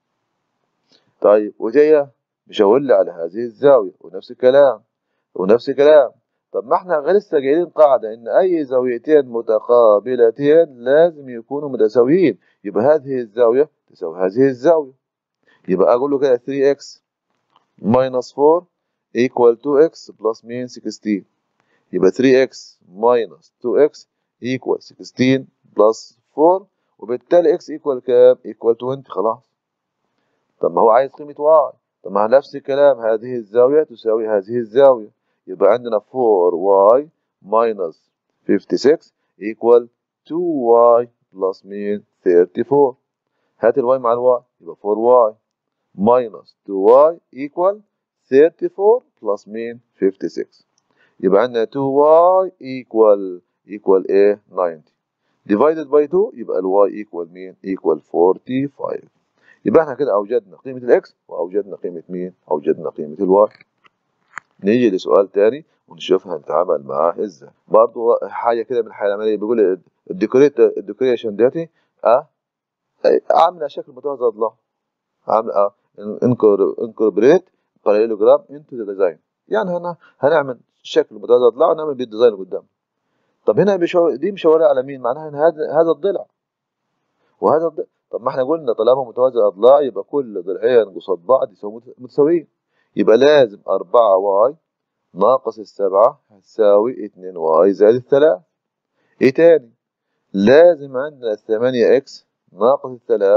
طيب ودي مشاور لي على هذه الزاويه ونفس الكلام ونفس الكلام طب ما احنا لسه قايلين قاعده ان اي زاويتين متقابلتين لازم يكونوا متساويين يبقى هذه الزاويه تساوي هذه الزاويه يبقى اقول له كده 3x minus 4 equal 2x plus مين 16 يبقى 3x minus 2x equal 16 plus 4 وبالتالي x equal كام equal 20 خلاص طب ما هو عايز قيمة y طب ما نفس الكلام هذه الزاوية تساوي هذه الزاوية يبقى عندنا 4y minus 56 equal 2y plus مين 34 هات الواي مع الواي يبقى 4y minus 2y equal 34 plus مين 56 يبقى عندنا 2y equal equal ايه 90 divided by 2 يبقى الواي equal مين equal 45 يبقى احنا كده اوجدنا قيمة الاكس واوجدنا قيمة مين اوجدنا قيمة الواي نيجي لسؤال تاني ونشوف هنتعامل معاه ازاي برضو حاجة كده من الحياة العملية بيقول الديكوريت الديكوريشن ديتي اه عاملة شكل متوازي اضلاع عاملة اه انكوربريت باراليلوجرام انتو ذا ديزاين يعني هنا هنعمل شكل متوازي اضلاع ونعمل بيه الديزاين قدام طب هنا بيشو... دي مشاورة على مين معناها ان هذا هذا الضلع وهذا الضلع طب ما احنا قلنا طالما متوازي اضلاع يبقى كل ضلعين قصاد بعض يساووا متساويين يبقى لازم 4 واي ناقص السبعة هتساوي 2 واي زائد الثلاث ايه تاني لازم عندنا 8 اكس ناقص الثلاث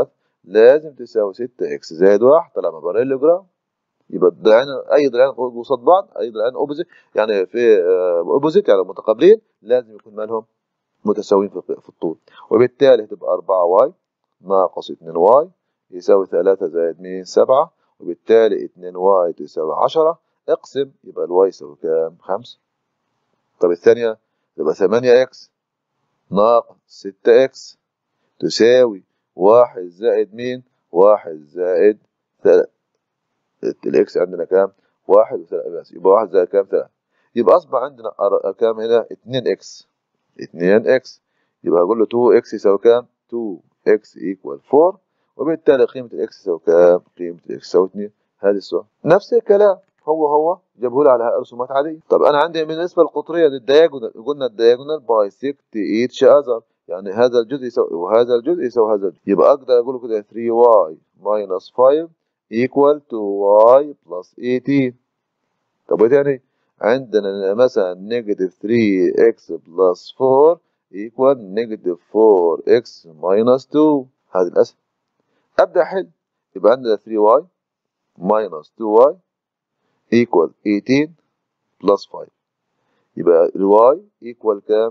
لازم تساوي 6 اكس زائد 1 طالما باراليجرام يبقى الضلعين اي ضلعين قصاد بعض اي ضلعين اوبوزيت يعني في اوبوزيت يعني متقابلين لازم يكون مالهم متساويين في الطول وبالتالي هتبقى 4 واي ناقص 2 واي يساوي 3 زائد مين 7 وبالتالي 2 واي تساوي 10 اقسم يبقى الواي يساوي كام 5 طب الثانية تبقى 8 اكس ناقص 6 اكس تساوي 1 زائد مين 1 زائد 3 الاكس عندنا كام 1 و3 بس يبقى 1 زائد كام 3 يبقى اصبح عندنا كام هنا 2 اكس 2 اكس يبقى اقول له 2 اكس يساوي كام 2 اكس ايكوال 4 وبالتالي قيمة الاكس تساوي كام؟ قيمة الاكس تساوي 2 هذا السؤال نفس الكلام هو هو جابه لي على رسومات عادية طب انا عندي بالنسبة للقطرية للدياجونال قلنا الدياجونال بايسكت ايتش اذر يعني هذا الجزء يساوي وهذا الجزء يساوي هذا الجزء يبقى اقدر اقول كده 3y minus 5 equal to y plus 18 طب وايه تاني؟ عندنا مثلا نيجاتيف 3x بلس 4 equal نيجاتيف 4x minus 2 هذه الاسهل ابدا احل يبقى عندنا 3y minus 2y equal 18 plus 5 يبقى y equal كام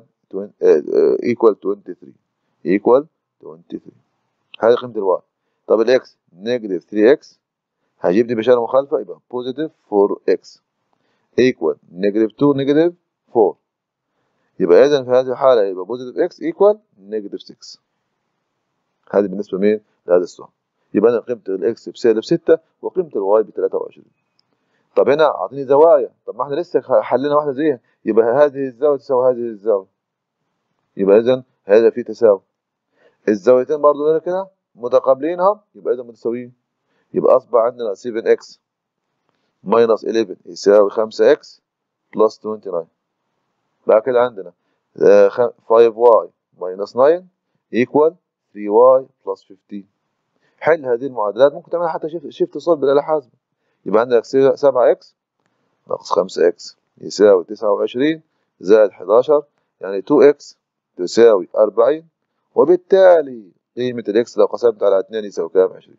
equal 23 equal 23 هذه قيمة الواي طب الاكس نيجاتيف 3x هجيبني بإشارة مخالفة يبقى بوزيتيف 4x equal نيجاتيف 2 نيجاتيف 4 يبقى إذا في هذه الحالة يبقى بوزيتيف x equal نيجاتيف 6 هذه بالنسبة مين لهذا السؤال يبقى أنا قيمة الاكس بسالب 6 وقيمة الواي ب 23 طب هنا أعطيني زوايا طب ما احنا لسه حلينا واحدة زيها يبقى هذه الزاوية تساوي هذه الزاوية يبقى إذا هذا في تساوي الزاويتين برضو هنا كده متقابلينها يبقى إذا متساويين يبقى أصبح عندنا 7x minus 11 يساوي 5x plus 29 بعد كده عندنا 5y minus 9 equal 3y plus 15 حل هذه المعادلات ممكن تعملها حتى شيفت شيفت صلب بالآلة الحاسبة يبقى عندك 7x ناقص 5x يساوي 29 زائد 11 يعني 2x تساوي 40 وبالتالي قيمة الاكس لو قسمت على 2 يساوي كام 20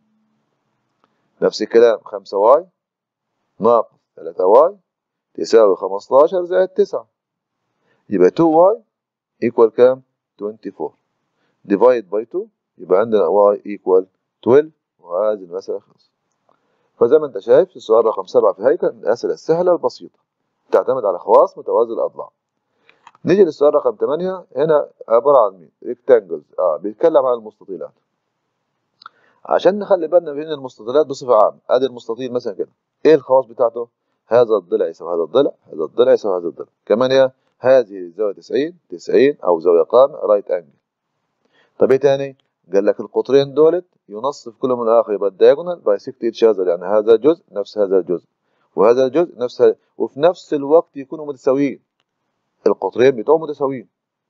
نفس الكلام 5y ناقص 3y تساوي 15 زائد 9 يبقى 2y equal كام 24 divide by 2 يبقى عندنا y equal 12 وهذه المسألة خلصت فزي ما انت شايف السؤال رقم 7 في هيكل من الأسئلة السهلة البسيطة تعتمد على خواص متوازي الأضلاع نيجي للسؤال رقم 8 هنا عبارة عن مين؟ ريكتانجلز اه بيتكلم عن المستطيلات عشان نخلي بالنا من المستطيلات بصفة عامة ادي المستطيل مثلا كده ايه الخواص بتاعته؟ هذا الضلع يساوي هذا الضلع هذا الضلع يساوي هذا الضلع كمان هي هذه الزاوية 90 90 او زاوية قائمة رايت انجل طب ايه تاني؟ قال لك القطرين دولت ينصف كل من الاخر يبقى الدايجونال بايسكت ايتش اذر يعني هذا جزء نفس هذا الجزء وهذا الجزء نفس هذا وفي نفس الوقت يكونوا متساويين القطرين بتوعهم متساويين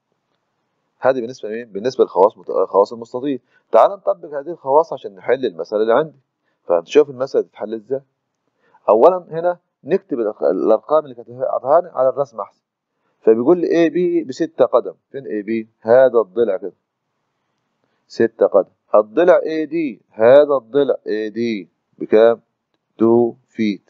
هذه بالنسبه لمين؟ بالنسبه لخواص مت... خواص المستطيل تعال نطبق هذه الخواص عشان نحل المساله اللي عندي فنشوف المساله تتحل ازاي اولا هنا نكتب الارقام اللي كانت اعطاها على الرسم احسن فبيقول لي اي بي بستة قدم فين اي بي هذا الضلع كده ستة قدم الضلع اي دي هذا الضلع اي دي بكام 2 فيت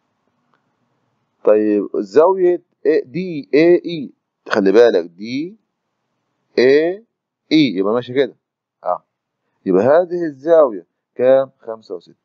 طيب زاوية دي اي اي خلي بالك دي اي اي يبقى ماشي كده اه يبقى هذه الزاوية كام 65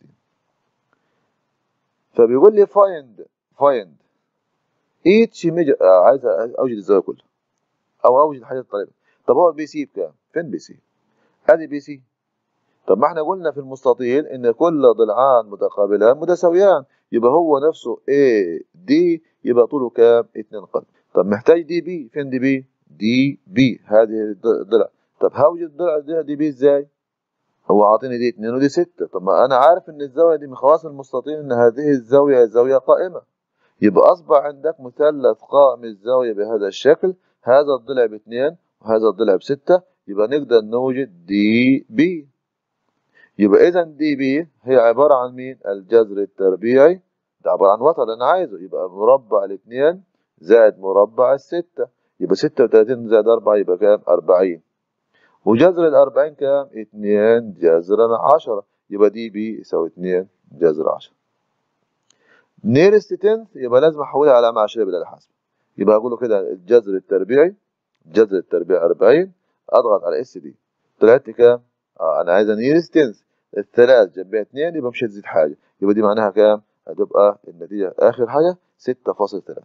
فبيقول لي فايند فايند ايتش ميجر آه عايز اوجد الزاوية كلها او اوجد حاجة طريقة طب هو بي سي بكام فين بي سي ادي بي سي طب ما احنا قلنا في المستطيل ان كل ضلعان متقابلان متساويان يبقى هو نفسه A دي يبقى طوله كام 2 قدم طب محتاج دي بي فين دي بي دي بي هذه الضلع طب هوجد الضلع دي, دي بي ازاي هو عاطيني دي 2 ودي 6 طب ما انا عارف ان الزاويه دي من خواص المستطيل ان هذه الزاويه زاويه قائمه يبقى اصبح عندك مثلث قائم الزاويه بهذا الشكل هذا الضلع باثنين وهذا الضلع بستة يبقى نقدر نوجد دي بي يبقى اذا دي بي هي عباره عن مين الجذر التربيعي ده عباره عن وتر اللي انا عايزه يبقى مربع الاثنين زائد مربع الستة يبقى 36 زائد 4 يبقى كام 40 وجذر ال 40 كام 2 جذر 10 يبقى دي بي يساوي 2 جذر 10 نيرست تنث يبقى لازم احولها على معاشريه بالاله الحاسبه يبقى اقول له كده الجذر التربيعي جذر التربيع 40 اضغط على اس دي طلعت لي كام؟ اه انا عايز نيرست تنث الثلاث جنبها 2 يبقى مش هتزيد حاجه يبقى دي معناها كام؟ هتبقى النتيجه اخر حاجه 6.3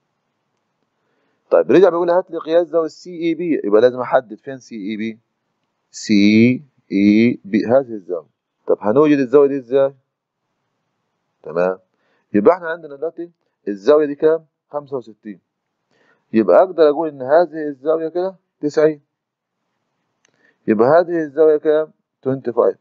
طيب رجع بيقول هات لي قياس زاويه السي اي بي يبقى لازم احدد فين سي اي بي سي اي بي هذه الزاويه طب هنوجد الزاويه دي ازاي؟ تمام يبقى احنا عندنا دلوقتي الزاويه دي كام؟ 65 يبقى اقدر اقول ان هذه الزاويه كده 90 يبقى هذه الزاويه كام؟ 25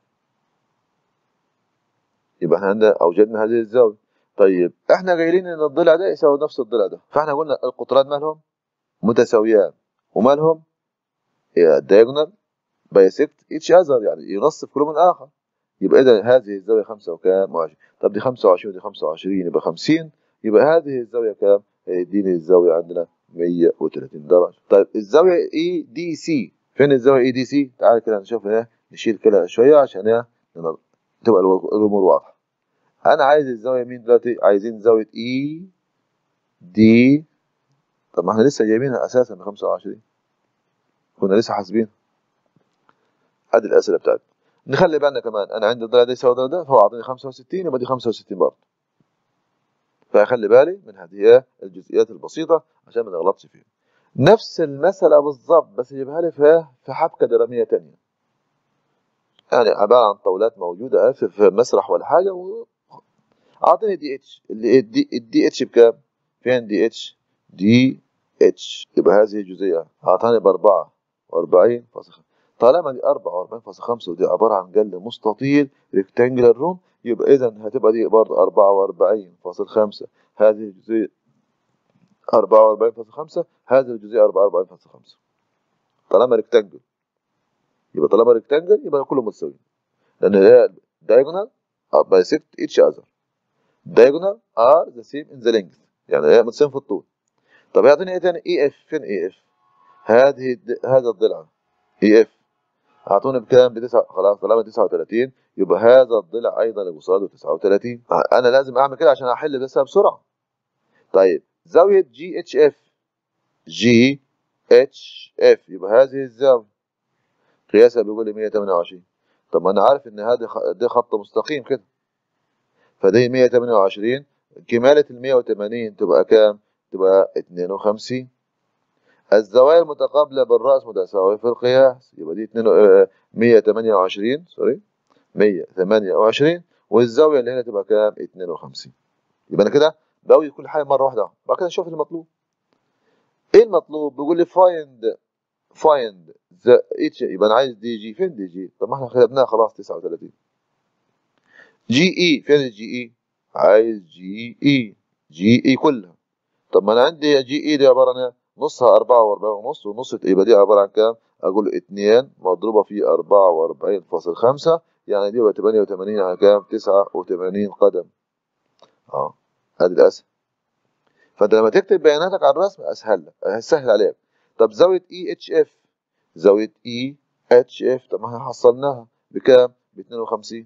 يبقى احنا عندنا اوجدنا هذه الزاويه طيب احنا قايلين ان الضلع ده يساوي نفس الضلع ده فاحنا قلنا القطران مالهم متساويان ومالهم diagonal bisect each other يعني ينصف كل من اخر يبقى اذا هذه الزاويه 5 وكام؟ 20 طب دي 25 ودي 25 يبقى 50 يبقى هذه الزاويه كام؟ هيديني الزاويه عندنا 130 درجه طيب الزاويه اي دي سي فين الزاويه اي دي سي؟ تعال كده نشوف هنا نشيل كده شويه عشان ايه تبقى الامور واضحه انا عايز الزاويه مين دلوقتي؟ عايزين زاويه اي دي طب ما احنا لسه جايبينها اساسا ب 25 كنا لسه حاسبين ادي الاسئله بتاعتنا نخلي بالنا كمان انا عندي الضلع ده يساوي الضلع ده فهو اعطاني 65 يبقى دي 65 برضه فاخلي بالي من هذه الجزئيات البسيطه عشان ما نغلطش فيها نفس المساله بالظبط بس يجيبها لي في في حبكه دراميه ثانيه يعني عباره عن طاولات موجوده في مسرح ولا حاجه و... اعطيني دي اتش اللي الدي اتش بكام؟ فين دي اتش؟ دي اتش يبقى هذه الجزئيه اعطاني ب 44 فاصل طالما دي 44.5 ودي عباره عن جل مستطيل ريكتانجلر روم يبقى اذا هتبقى دي برضه 44.5 هذه الجزئيه 44.5 هذه الجزئيه 44.5 طالما ريكتانجل يبقى طالما ريكتانجل يبقى كلهم متساويين لان هي diagonal bisect each other diagonal are the same in the length يعني هي متساويين في الطول طب يعطيني ايه تاني اي اف فين اي اف هذه هذا الضلع اي اف اعطوني بكام بتسعة خلاص طالما 39 يبقى هذا الضلع ايضا اللي قصاده 39 انا لازم اعمل كده عشان احل بس بسرعه طيب زاويه جي اتش اف جي اتش اف يبقى هذه الزاويه قياسها بيقول لي 128 طب ما انا عارف ان هذا ده خط مستقيم كده فدي 128 كمالة ال 180 تبقى كام؟ تبقى 52 الزوايا المتقابلة بالرأس متساوية في القياس يبقى دي 128 سوري 128 والزاوية اللي هنا تبقى كام 52 يبقى أنا كده بقوي كل حاجة مرة واحدة بعد كده نشوف المطلوب إيه المطلوب بيقول لي find find the each يبقى أنا عايز دي جي فين دي جي طب ما احنا خدناها خلاص 39 جي اي فين الجي اي عايز جي اي جي اي كلها طب ما انا عندي جي اي دي عباره عن ايه نصها أربعة وأربعين ونص ونص يبقى دي عبارة عن كام؟ أقول اتنين مضروبة في أربعة وأربعين فاصل خمسة يعني دي يبقى تمانية وتمانين على كام؟ تسعة وتمانين قدم أه أدي الأسهل فأنت لما تكتب بياناتك على الرسم أسهل لك هيسهل عليك طب زاوية إي اتش اف زاوية إي اتش اف طب ما احنا حصلناها بكام؟ ب 52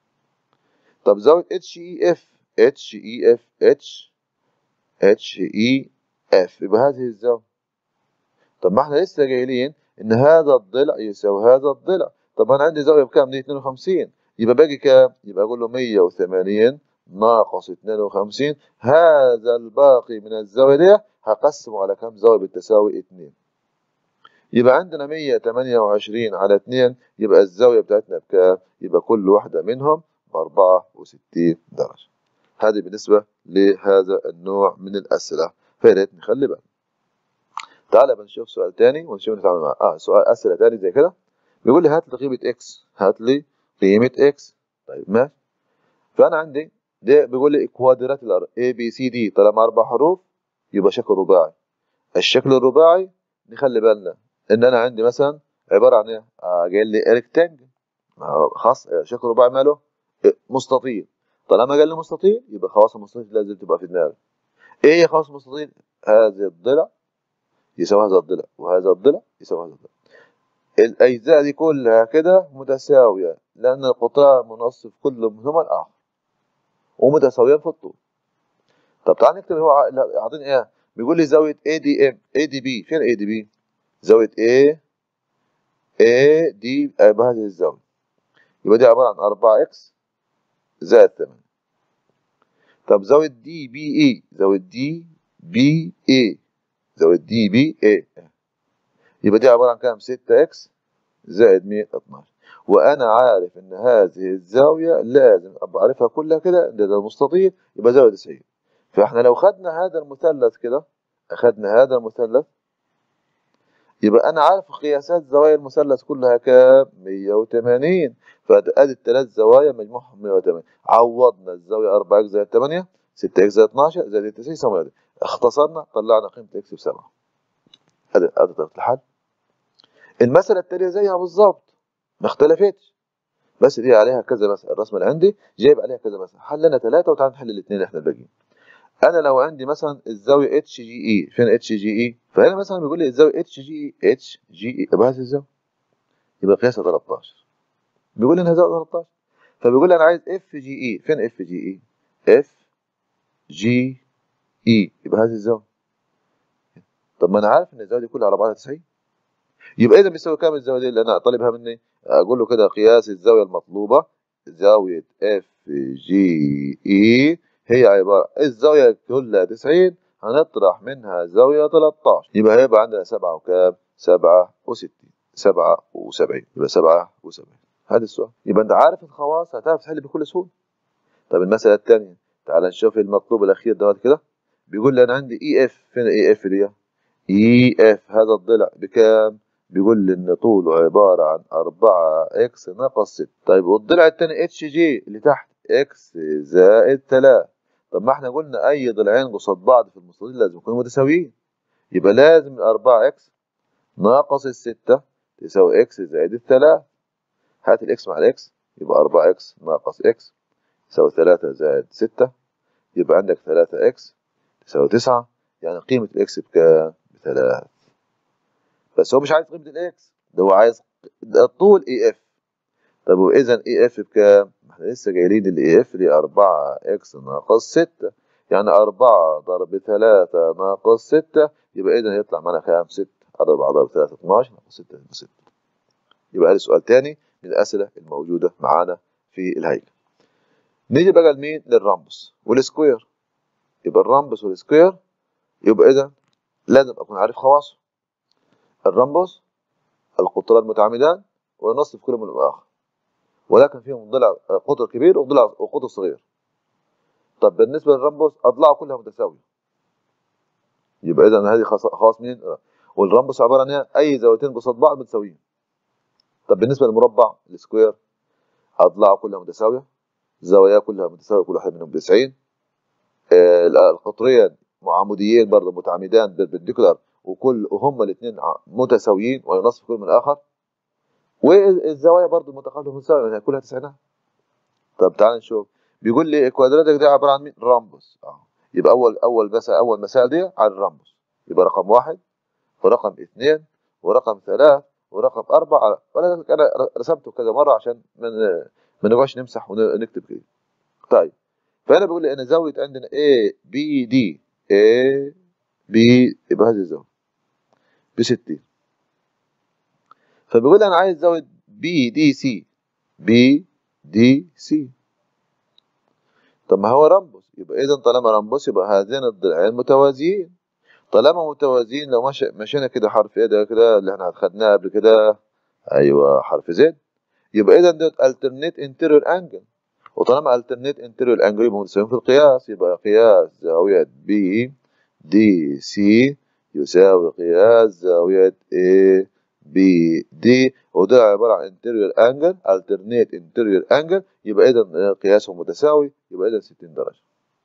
طب زاوية اتش اي اف اتش اي اف اتش اتش اي اف يبقى هذه الزاوية طب ما احنا لسه قايلين ان هذا الضلع يساوي هذا الضلع طب انا عندي زاوية بكام دي 52 يبقى باقي كام يبقى اقول له 180 ناقص 52 هذا الباقي من الزاوية دي هقسمه على كام زاوية بالتساوي 2 يبقى عندنا 128 على 2 يبقى الزاوية بتاعتنا بكام يبقى كل واحدة منهم ب 64 درجة هذه بالنسبة لهذا النوع من الأسئلة فيا ريت نخلي بالنا تعالى بنشوف سؤال تاني ونشوف نتعامل معاه اه سؤال اسئله تاني زي كده بيقول لي هات لي قيمه اكس هات لي قيمه اكس طيب ماشي فانا عندي ده بيقول لي كوادراتيلر اي بي سي دي طالما اربع حروف يبقى شكل رباعي الشكل الرباعي نخلي بالنا ان انا عندي مثلا عباره عن ايه آه قال لي ريكتانجل آه خاص شكل رباعي ماله مستطيل طالما قال لي مستطيل يبقى خواص المستطيل لازم تبقى في دماغي ايه هي خواص المستطيل هذا الضلع يساوي هذا الضلع وهذا الضلع يساوي هذا الضلع الأجزاء دي كلها كده متساوية لأن القطران منصف كل منهما الآخر ومتساويين في الطول طب تعال نكتب هو عاطيني ايه بيقول لي زاوية ADM ADB فين ADB زاوية A AD بهذه الزاوية يبقى دي عبارة عن 4 x زائد 8 طب زاوية دي بي اي زاوية دي بي اي زاوية دي بي اي يبقى دي عبارة عن كام 6 اكس زائد 112 وانا عارف ان هذه الزاوية لازم ابقى عارفها كلها كده ده, ده مستطيل يبقى زاوية 90 فاحنا لو خدنا هذا المثلث كده اخدنا هذا المثلث يبقى انا عارف قياسات زوايا المثلث كلها كام 180 فادي الثلاث زوايا مجموعهم 180 عوضنا الزاويه 4 اكس زائد 8 6 اكس زائد 12 زائد 90 يساوي هذا اختصرنا طلعنا قيمه اكس ب 7 هذا هذا طريقه الحل المساله التاليه زيها بالظبط ما اختلفتش بس دي عليها كذا مسألة الرسمة اللي عندي جايب عليها كذا مسألة حلنا ثلاثة وتعالى نحل الاثنين احنا الباقيين انا لو عندي مثلا الزاويه اتش جي اي فين اتش جي اي فهنا مثلا بيقول لي الزاويه اتش جي اي اتش جي اي يبقى هذه الزاويه يبقى قياسها 13 بيقول لي انها زاويه 13 فبيقول لي انا عايز اف جي اي فين اف جي اي اف جي اي يبقى هذه الزاويه طب ما انا عارف ان الزاويه دي كلها على بعضها 90 يبقى اذا بيساوي كام الزاويه دي اللي انا طالبها مني اقول له كده قياس الزاويه المطلوبه زاويه اف جي اي هي عبارة الزاوية كلها 90 هنطرح منها زاوية 13 يبقى هيبقى عندنا 7 وكام؟ 67 77 يبقى 77 هذا السؤال يبقى انت عارف الخواص هتعرف تحل بكل سهولة طب المسألة الثانية تعال نشوف المطلوب الأخير دوت كده بيقول لي أنا عندي إي إف فين إي إف دي؟ إي إف هذا الضلع بكام؟ بيقول لي إن طوله عبارة عن 4 إكس ناقص 6 طيب والضلع الثاني اتش جي اللي تحت إكس زائد 3 طب ما احنا قلنا اي ضلعين قصاد بعض في المستطيل لازم يكونوا متساويين يبقى لازم الأربعة اكس ناقص الستة تساوي اكس زائد الثلاث هات الاكس مع الاكس يبقى أربعة اكس ناقص اكس تساوي ثلاثة زائد ستة يبقى عندك ثلاثة اكس تساوي تسعة يعني قيمة الاكس بكام؟ بثلاث بس هو مش عايز قيمة الاكس ده هو عايز الطول اي اف طب واذا اي اف بكام؟ احنا لسه جايلين الاي اف دي 4 اكس ناقص 6 يعني 4 ضرب 3 ناقص 6 يبقى اذا هيطلع معانا كام 6 4 ضرب 3 12 ناقص 6 يبقى 6 يبقى ده سؤال تاني من الاسئله الموجوده معانا في الهيكل نيجي بقى لمين للرامبس والسكوير يبقى الرامبس والسكوير يبقى اذا لازم اكون عارف خواصه الرامبس القطران متعامدان ونصف كل من الاخر ولكن فيهم ضلع قطر كبير وضلع وقطر صغير طب بالنسبه للرامبوس اضلاعه كلها متساويه يبقى اذا هذه خاص مين والرامبوس عباره عن اي زاويتين قصاد بعض متساويين طب بالنسبه للمربع السكوير اضلاعه كلها متساويه زواياه كلها متساويه كل واحد منهم 90 آه القطرين معامديين برضه متعامدان بالبنديكولار وكل وهم الاثنين متساويين وينصف كل من الاخر والزوايا برضو متقابله متساويه يعني كلها تسعينات طب تعال نشوف بيقول لي الكوادراتيك دي عباره عن مين رامبوس اه يبقى اول اول مسائل اول مسائل دي عن الرامبوس يبقى رقم واحد ورقم اثنين ورقم ثلاث ورقم أربعة ولذلك أنا رسمته كذا مرة عشان ما نقعدش نمسح ونكتب كده طيب فهنا بيقول لي أنا زاوية عندنا A B D A B يبقى هذه الزاوية ب 60 فبيقول انا عايز زاويه بي دي سي بي دي سي طب ما هو رمبوس يبقى اذا طالما رمبوس يبقى هذين الضلعين متوازيين طالما متوازيين لو مشي مشينا كده حرف ايه ده كده اللي احنا خدناه قبل كده ايوه حرف زد يبقى اذا دوت alternate interior angle وطالما alternate interior angle يبقى متساويين في القياس يبقى قياس زاويه بي دي سي يساوي قياس زاويه ايه بي دي وده عبارة عن interior angle alternate interior angle يبقى إذا قياسهم متساوي يبقى إذا 60 درجة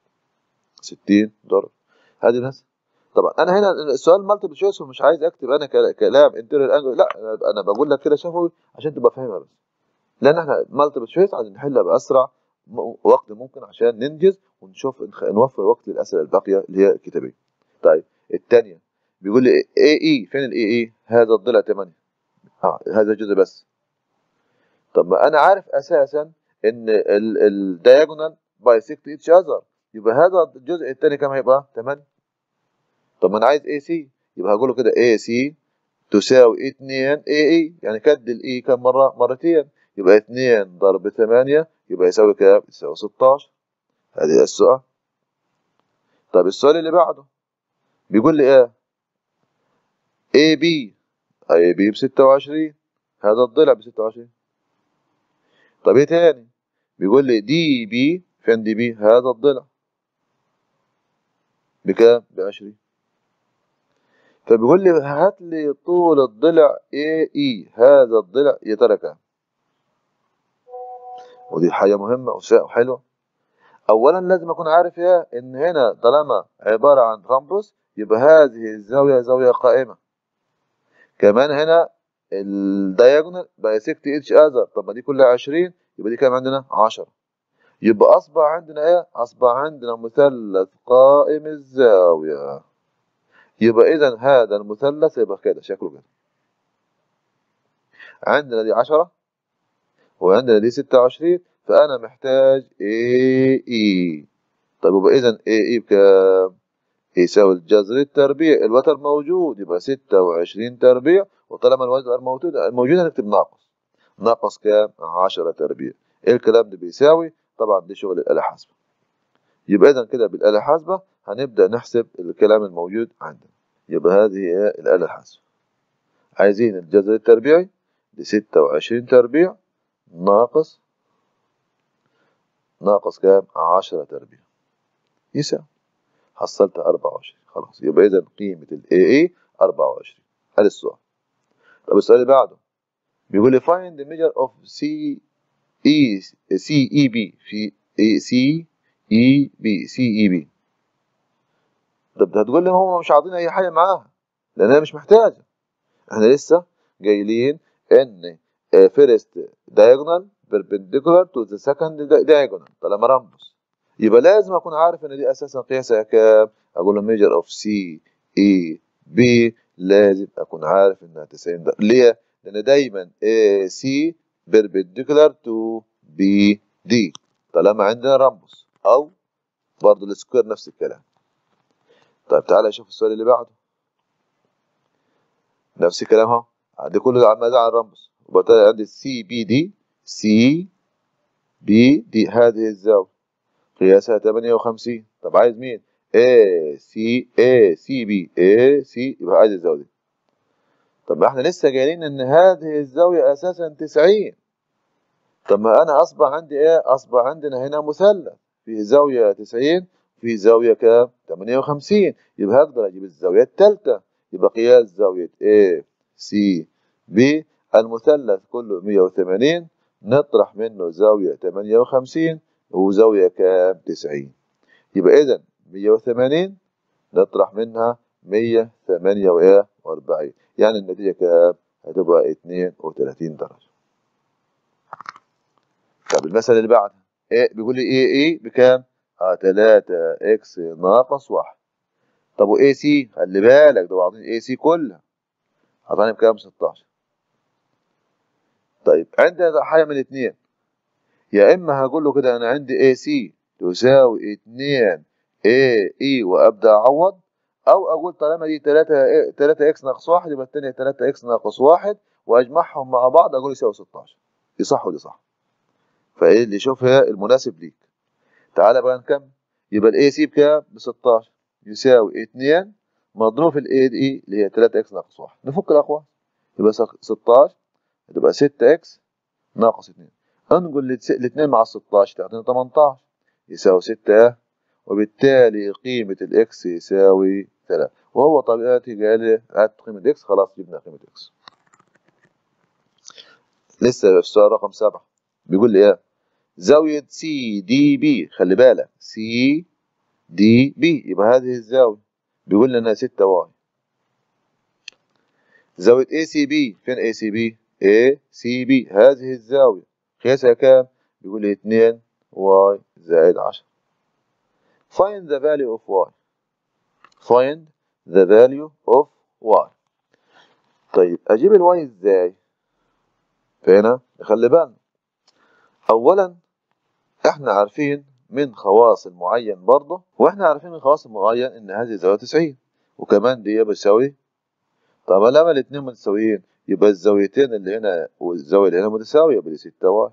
60 درجة هذه الناس طبعا أنا هنا السؤال مالتيبل تشويس ومش عايز أكتب أنا كلام interior angle لا أنا بقول لك كده شفوي عشان تبقى فاهمها بس لأن إحنا مالتيبل تشويس عايزين نحلها بأسرع وقت ممكن عشان ننجز ونشوف نوفر وقت للأسئلة الباقية اللي هي الكتابية طيب الثانية بيقول لي اي اي فين الاي اي هذا الضلع 8 اه هذا الجزء بس طب ما انا عارف اساسا ان الدايجونال بايسكت ايتش اذر يبقى هذا الجزء الثاني كام هيبقى 8 طب ما انا عايز اي سي يبقى هقول له كده اي سي تساوي 2 اي اي يعني كد الاي كم مره مرتين يبقى 2 ضرب 8 يبقى يساوي كام يساوي 16 هذه السؤال طب السؤال اللي بعده بيقول لي ايه اي بي اي بي ب 26 هذا الضلع ب 26 طب ايه تاني بيقول لي دي بي فين دي بي هذا الضلع بكام ب 20 فبيقول لي هات لي طول الضلع اي اي هذا الضلع يا ترى كام ودي حاجه مهمه وحلوه اولا لازم اكون عارف يا ان هنا طالما عباره عن رامبوس يبقى هذه الزاويه زاويه قائمه كمان هنا الدايجونال بايسكت اتش اذر طب ما دي كلها 20 يبقى دي كام عندنا 10 يبقى اصبح عندنا ايه اصبح عندنا مثلث قائم الزاويه يبقى اذا هذا المثلث يبقى كده شكله كده عندنا دي 10 وعندنا دي 26 فانا محتاج اي اي طيب يبقى اذا اي اي بكام يساوي الجذر التربيع الوتر موجود يبقى 26 تربيع وطالما الوتر موجود موجود هنكتب ناقص ناقص كام 10 تربيع ايه الكلام ده بيساوي طبعا دي شغل الآلة الحاسبة يبقى إذا كده بالآلة الحاسبة هنبدأ نحسب الكلام الموجود عندنا يبقى هذه هي الآلة الحاسبة عايزين الجذر التربيعي لستة وعشرين تربيع ناقص ناقص كام عشرة تربيع يساوي حصلت أربعة وعشرين خلاص يبقى إذا قيمة ال AA أربعة وعشرين هذا السؤال طب السؤال اللي بعده بيقول لي find the measure of C اي سي اي بي في اي سي اي بي سي اي بي طب هتقول لي هم مش عاطين اي حاجه معاها لانها مش محتاجه احنا لسه قايلين ان فيرست دايجونال perpendicular to the second diagonal طالما رامبوس يبقى لازم اكون عارف ان دي اساسا قياسها كام اقول له ميجر اوف سي اي بي لازم اكون عارف انها 90 درجه ليه لان دايما اي سي perpendicular to BD طالما عندنا رامبوس أو برضه السكوير نفس الكلام طيب تعالى نشوف السؤال اللي بعده نفس الكلام اهو عندي كله عمال على الرامبوس وبالتالي عندي سي بي دي سي بي دي هذه الزاوية قياسها 58 طب عايز مين؟ A سي A سي بي A سي يبقى عايز الزاوية دي طب احنا لسه قايلين ان هذه الزاوية اساسا 90 طب ما انا اصبح عندي ايه اصبح عندنا هنا مثلث في زاوية 90 في زاوية كام 58 يبقى هقدر اجيب الزاوية الثالثة يبقى قياس زاوية A C B المثلث كله 180 نطرح منه زاوية 58 وزاوية كام 90 يبقى اذا 180 نطرح منها 148 يعني النتيجة كام هتبقى 32 درجة طب المثل اللي بعدها ايه بيقول لي ايه ايه بكام اه 3 اكس ناقص 1 طب واي سي خلي بالك ده عاطيني اي سي كلها عطاني بكام 16 طيب عندنا حاجه من الاثنين يا اما هقول له كده انا عندي اي سي تساوي 2 اي اي وابدا اعوض او اقول طالما دي 3 3 اكس ناقص 1 يبقى الثانيه 3 اكس ناقص 1 واجمعهم مع بعض اقول يساوي 16 دي صح ودي صح فايه اللي يشوفها المناسب ليك تعالى بقى نكمل يبقى الاي سي بكام ب 16 يساوي 2 مضروب في الاي دي اللي هي 3 اكس ناقص 1 نفك الاقواس يبقى 16 تبقى 6 اكس ناقص 2 انقل الاثنين مع ال 16 تعطينا 18 يساوي 6 وبالتالي قيمة الاكس يساوي 3 وهو طبيعتي قال لي هات قيمة اكس خلاص جبنا قيمة اكس لسه السؤال رقم 7 بيقول لي ايه زاوية سي دي بي خلي بالك سي دي بي يبقى هذه الزاوية بيقول لنا انها 6 واي زاوية اي سي بي فين اي سي بي اي سي بي هذه الزاوية قياسها كام بيقول لي 2 واي زائد 10 find the value of y find the value of y طيب اجيب الواي ازاي فهنا نخلي بالنا اولا احنا عارفين من خواص المعين برضه واحنا عارفين من خواص المعين ان هذه الزاويه 90 وكمان دي بتساوي طب لما الاثنين متساويين يبقى الزاويتين اللي هنا والزاويه اللي هنا متساويه بدي 6 واي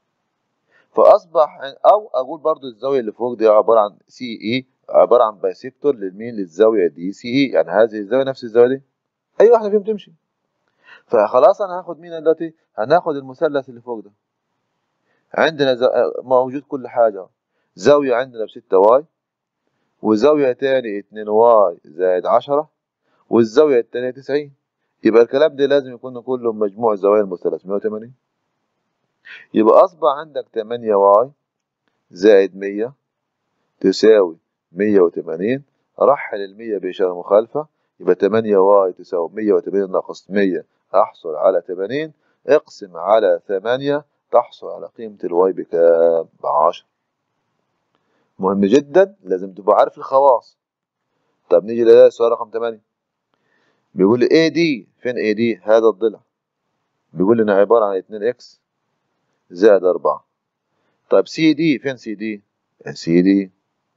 فاصبح او اقول برضو الزاويه اللي فوق دي عباره عن سي اي عباره عن بايسيكتور للمين للزاويه دي سي اي يعني هذه الزاويه نفس الزاويه دي اي واحده فيهم تمشي فخلاص انا هاخد مين دلوقتي هناخد المثلث اللي فوق ده عندنا زا... موجود كل حاجه زاويه عندنا ب 6 واي وزاويه تاني 2 واي زائد 10 والزاويه التانيه 90 يبقى الكلام ده لازم يكون كله مجموع زوايا المثلث 180 يبقى أصبح عندك 8 واي زائد 100 تساوي 180 رحل ال 100 بإشارة مخالفة يبقى 8 واي تساوي 180 ناقص 100 أحصل على 80 اقسم على 8 تحصل على قيمة الواي بكام؟ ب 10 مهم جدا لازم تبقى عارف الخواص طب نيجي للسؤال رقم 8 بيقول لي اي دي فين اي دي هذا الضلع بيقول لنا عبارة عن 2 اكس زائد أربعة طيب سي دي فين سي دي سي دي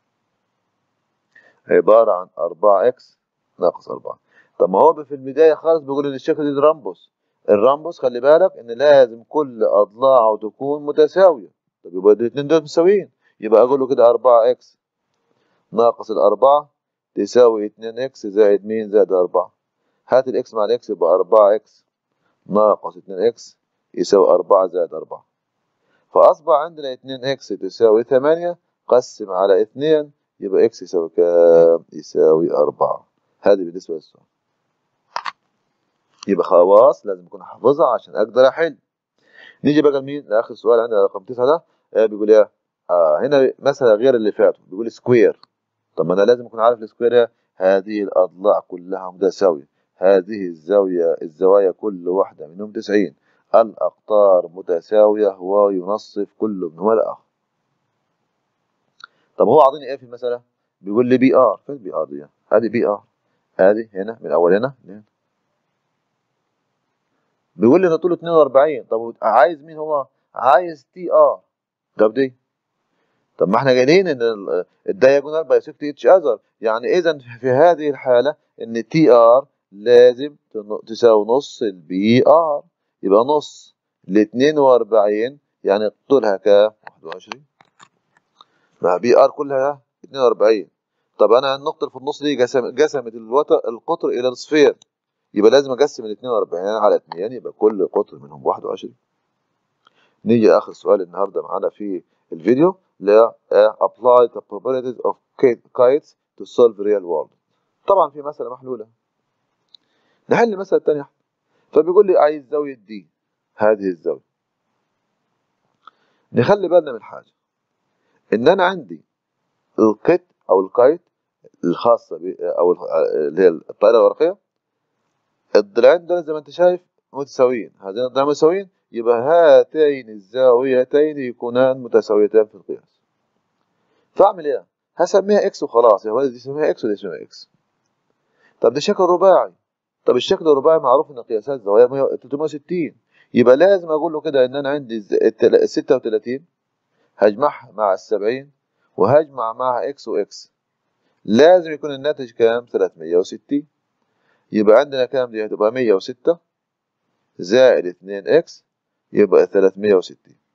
عبارة عن أربعة اكس ناقص أربعة طب ما هو في البداية خالص بيقول إن الشكل ده رامبوس الرامبوس خلي بالك إن لازم كل أضلاعه تكون متساوية طب يبقى الاتنين دول متساويين يبقى أقول له كده أربعة اكس ناقص الأربعة تساوي اتنين اكس زائد مين زائد أربعة هات الإكس مع الإكس يبقى أربعة إكس ناقص اتنين إكس يساوي أربعة زائد أربعة فأصبح عندنا اتنين إكس تساوي ثمانية قسم على اتنين يبقى إكس يساوي كام؟ يساوي أربعة هذه بالنسبة للسؤال يبقى خلاص لازم أكون حافظها عشان أقدر أحل نيجي بقى لمين؟ لآخر سؤال عندنا رقم تسعة ده آه بيقول إيه؟ آه هنا مثلا غير اللي فاتوا بيقول سكوير طب ما أنا لازم أكون عارف السكوير هذه الأضلاع كلها متساوية هذه الزاوية الزوايا كل واحدة منهم تسعين الأقطار متساوية وينصف كل منهما الآخر طب هو عاطيني إيه في المسألة؟ بيقول لي بي آر فين بي آر دي؟ هذه بي آر هذه هنا من أول هنا لهنا بيقول لي إن طوله 42 طب عايز مين هو؟ عايز تي آر طب دي طب ما احنا قايلين ان الدايجونال بايسكت اتش اذر يعني اذا في هذه الحاله ان تي ار لازم تساوي نص البي ار يبقى نص ل 42 يعني طولها كام؟ 21 مع بي ار كلها 42 طب انا النقطه اللي في النص دي قسم قسمت القطر الى نصفين يبقى لازم اقسم ال 42 على 2 يبقى كل قطر منهم 21 نيجي اخر سؤال النهارده معانا في الفيديو ل apply the probabilities of kites to solve real world طبعا في مسألة محلولة نحل المسألة الثانية فبيقول لي عايز زاوية دي هذه الزاوية نخلي بالنا من حاجة إن أنا عندي القط أو الكايت الخاصة ب أو اللي هي الطائرة الورقية الضلعين دول زي ما أنت شايف متساويين هذين الضلعين متساويين يبقى هاتين الزاويتين يكونان متساويتان في القياس فأعمل إيه؟ هسميها إكس وخلاص يا ولد دي اسمها إكس ودي اسمها إكس طب ده شكل رباعي طب الشكل الرباعي معروف ان قياسات زوايا 360 يبقى لازم اقول له كده ان انا عندي ال 36 هجمعها مع ال 70 وهجمع معها اكس واكس لازم يكون الناتج كام 360 يبقى عندنا كام دي هتبقى 106 زائد 2 اكس يبقى 360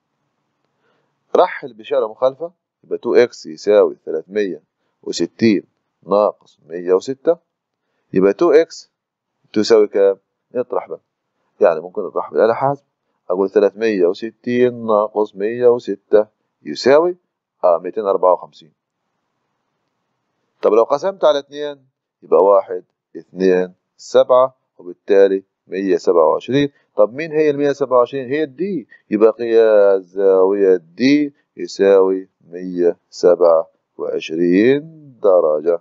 رحل بإشارة مخالفة يبقى 2 اكس يساوي 360 ناقص 106 يبقى 2 اكس تساوي كام؟ نطرح بقى يعني ممكن نطرح بالآلة حاسب أقول 360 ناقص 106 يساوي آه 254 طب لو قسمت على 2 يبقى 1 2 7 وبالتالي 127 طب مين هي ال 127 هي الدي يبقى قياس زاوية دي يساوي 127 درجة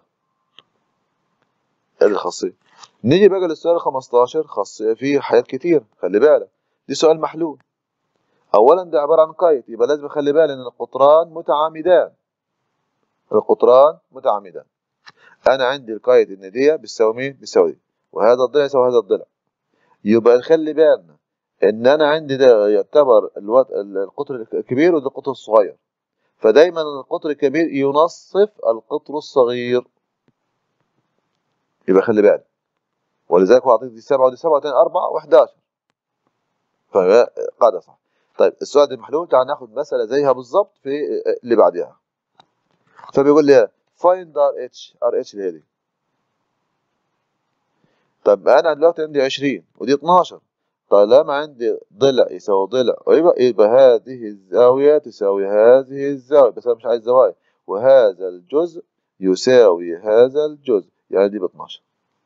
هذه الخاصية نيجي بقى للسؤال 15 خاصية فيه حاجات كتير خلي بالك دي سؤال محلول أولا ده عبارة عن قيد يبقى لازم أخلي بالي إن القطران متعامدان القطران متعامدان أنا عندي القيد إن دي بتساوي مين؟ بتساوي دي وهذا الضلع يساوي هذا الضلع يبقى نخلي بالنا ان انا عندي ده يعتبر الوت... القطر الكبير وده القطر الصغير فدايما القطر الكبير ينصف القطر الصغير يبقى خلي بالك ولذلك هو اعطيك دي 7 ودي 7 وتاني 4 و11 فقاعده صح طيب السؤال ده محلول تعال ناخد مساله زيها بالظبط في اللي بعدها فبيقول لي فايند ار اتش ار اتش اللي هي دي طب انا دلوقتي عندي 20 ودي 12 طالما عندي ضلع يساوي ضلع يبقى يبقى هذه الزاوية تساوي هذه الزاوية بس أنا مش عايز زوايا وهذا الجزء يساوي هذا الجزء يعني دي ب 12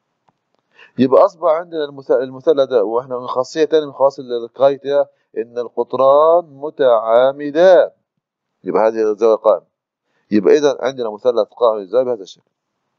يبقى أصبح عندنا المثلث ده وإحنا من خاصية تانية من خواص الكرايتيا إن القطران متعامدان يبقى هذه الزاوية قائمة يبقى إذا عندنا مثلث قائم الزاوية بهذا الشكل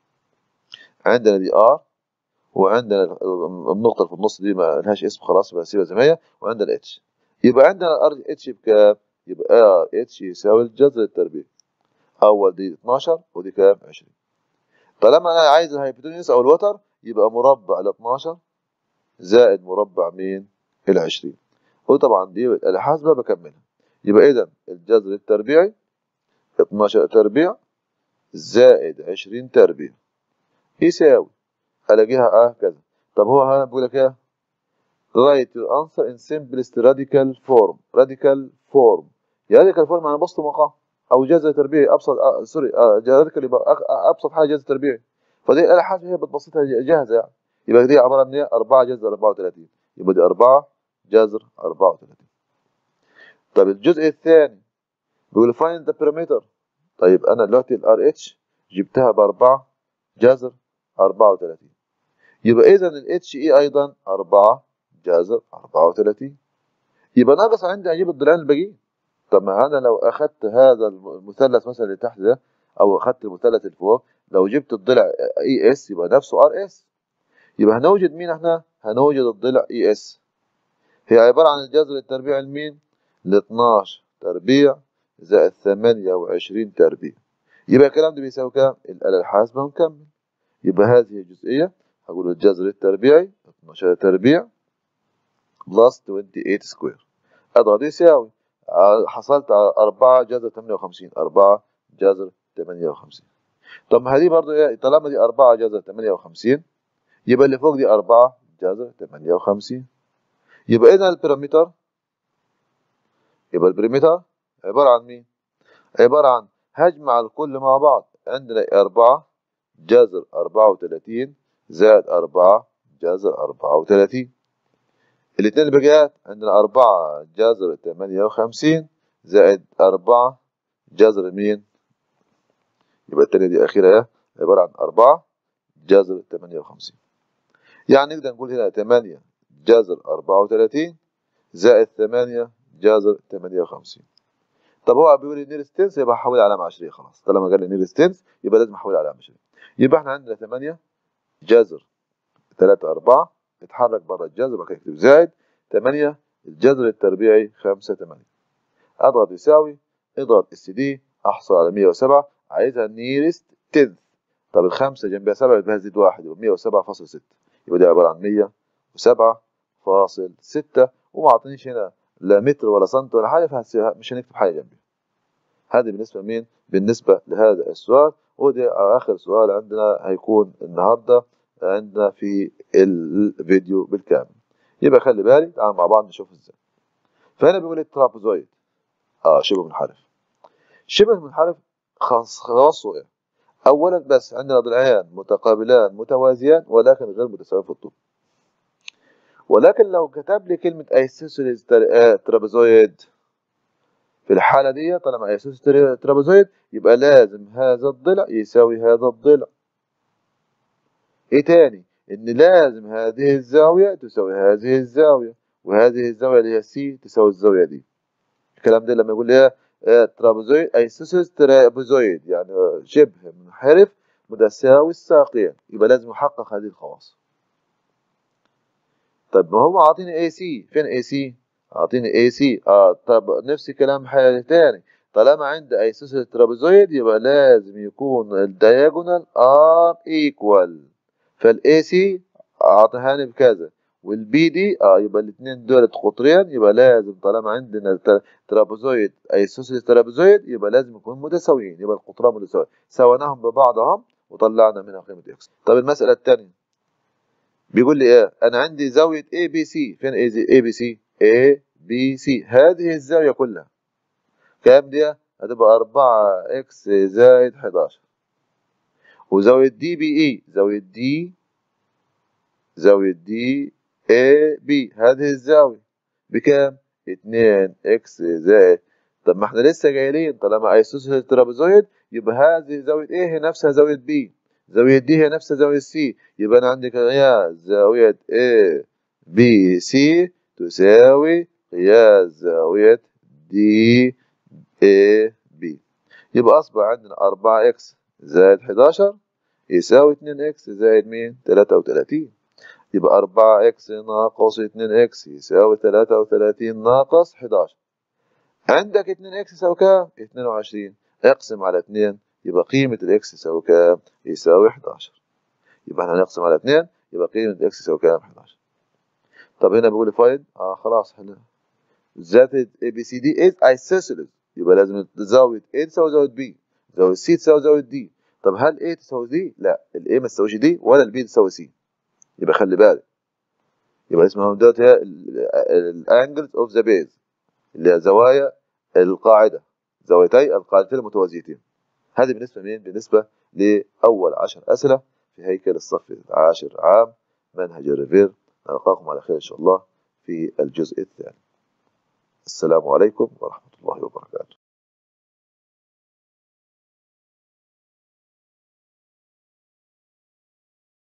عندنا دي ار وعندنا النقطة اللي في النص دي ما لهاش اسم خلاص يبقى سيبها زي ما هي وعندنا الاتش يبقى عندنا الار اتش بكام؟ يبقى ار اتش يساوي الجذر التربيعي أول دي 12 ودي كام؟ 20 طالما أنا عايز الهايبوتنس أو الوتر يبقى مربع ال 12 زائد مربع مين؟ ال 20 وطبعا دي الحاسبة بكملها يبقى إذا الجذر التربيعي 12 تربيع زائد 20 تربيع يساوي الاقيها اه كذا طب هو هنا بيقول لك ايه write your answer in simplest radical form radical form يعني radical form يعني بسط مقام او جذر تربيعي ابسط آه سوري آه radical يبقى ابسط حاجه جذر تربيعي فدي الاله حاجه هي بتبسطها جاهزه يعني يبقى دي عباره عن ايه 4 جذر 34 يبقى دي 4 جذر 34 طب الجزء الثاني بيقول find the perimeter طيب انا دلوقتي الار اتش جبتها ب 4 جذر 34 يبقى إذا ال HE أيضا 4 جذر 34 يبقى ناقص عندي أجيب الضلعين الباقيين طب ما أنا لو أخدت هذا المثلث مثلا اللي تحت ده أو أخدت المثلث اللي فوق لو جبت الضلع اي اس يبقى نفسه ار اس يبقى هنوجد مين احنا؟ هنوجد الضلع اي اس هي عبارة عن الجذر التربيع لمين؟ ل 12 تربيع زائد 28 تربيع يبقى الكلام ده بيساوي كام؟ الآلة الحاسبة ونكمل يبقى هذه الجزئية هقول الجذر التربيعي 12 تربيع بلس 28 سكوير اضغط يساوي حصلت على 4 جذر 58 4 جذر 58 طب هذه برضه ايه طالما دي 4 جذر 58 يبقى اللي فوق دي 4 جذر 58 يبقى اذا البيرامتر يبقى البريمتر عبارة عن مين؟ عبارة عن هجمع الكل مع بعض عندنا 4 جذر 34 زائد أربعة جذر أربعة وثلاثين الاثنين الباقيات عندنا أربعة جذر تمانية وخمسين زائد أربعة جذر مين؟ يبقى التانية دي أخيرة عبارة عن أربعة جذر تمانية وخمسين يعني نقدر نقول هنا تمانية جذر أربعة وثلاثين زائد ثمانية جذر تمانية وخمسين طب هو بيقول لي نير ستنس يبقى هحول علامة عشرية خلاص طالما قال لي نير ستنس يبقى لازم احول علامة عشرية يبقى احنا عندنا ثمانية جذر 3 4 اتحرك بره الجذر بقى اكتب زائد 8 الجذر التربيعي 5 8 اضغط يساوي اضغط اس دي احصل على 107 عايزها نيرست تنث طب الخمسه جنبها 7 يبقى هزيد واحد يبقى 107.6 يبقى دي عباره عن 107.6 وما اعطانيش هنا لا متر ولا سنتي ولا حاجه فمش هنكتب حاجه جنبي هذه بالنسبه لمين؟ بالنسبه لهذا السؤال ودي آخر سؤال عندنا هيكون النهاردة عندنا في الفيديو بالكامل يبقى خلي بالي تعال مع بعض نشوف ازاي فهنا بيقول الترابزويد اه شبه منحرف شبه منحرف خاص خاصه ايه اولا بس عندنا ضلعان متقابلان متوازيان ولكن غير متساويين في الطول ولكن لو كتب لي كلمة ايسوسيليز ترابزويد في الحالة دي طالما ايسوس ترابيزويد يبقى لازم هذا الضلع يساوي هذا الضلع ايه تاني ان لازم هذه الزاوية تساوي هذه الزاوية وهذه الزاوية اللي هي سي تساوي الزاوية دي الكلام ده لما يقول ايه ترابيزويد ايسوس ترابيزويد يعني شبه منحرف متساوي الساقين يبقى لازم يحقق هذه الخواص طب ما هو عاطيني اي سي فين اي سي اعطيني اي سي اه طب نفس الكلام حاجه تاني طالما عندي ايسوس ترابيزويد يبقى لازم يكون الدياجونال ار ايكوال فالاي سي اعطيهاني بكذا والبي دي اه يبقى الاثنين دول قطرين يبقى لازم طالما عندنا ترابوزويد ايسوسيلس ترابوزويد يبقى لازم يكونوا متساويين يبقى القطران متساويين سويناهم ببعضهم وطلعنا منها قيمه اكس طب المساله الثانيه بيقول لي ايه انا عندي زاويه اي بي سي فين اي بي سي اي بي سي هذه الزاويه كلها كام دي هتبقى 4 اكس زائد 11 وزاويه دي بي اي زاويه دي زاويه دي اي بي هذه الزاويه بكام 2 اكس زائد طب ما احنا لسه قايلين طالما ايسوسيلس ترابيزويد يبقى هذه زاويه ايه هي نفسها زاويه بي زاويه دي هي نفسها زاويه سي يبقى انا عندي قياس زاويه اي بي سي تساوي قياس زاويه دي اي بي يبقى اصبح عندنا 4 اكس زائد 11 يساوي 2 اكس زائد مين 33 يبقى 4 اكس ناقص 2 اكس يساوي 33 ناقص 11 عندك 2 اكس يساوي كام 22 اقسم على 2 يبقى قيمة الاكس يساوي كام يساوي 11 يبقى احنا هنقسم على 2 يبقى قيمة الاكس يساوي كام 11 طب هنا بيقول لي فايند اه خلاص احنا ذات اي بي سي دي از ايسوسيلس يبقى لازم زاوية A تساوي زاوية B زاوية C تساوي زاوية D طب هل A تساوي D؟ لا ال A ما تساويش D ولا ال B تساوي C يبقى خلي بالك يبقى اسمها دلوقتي هي الانجلز اوف ذا بيز اللي هي زوايا القاعدة زاويتي القاعدتين المتوازيتين هذه بالنسبة مين؟ بالنسبة لأول عشر أسئلة في هيكل الصف العاشر عام منهج الريفير نلقاكم على خير إن شاء الله في الجزء الثاني السلام عليكم ورحمة الله وبركاته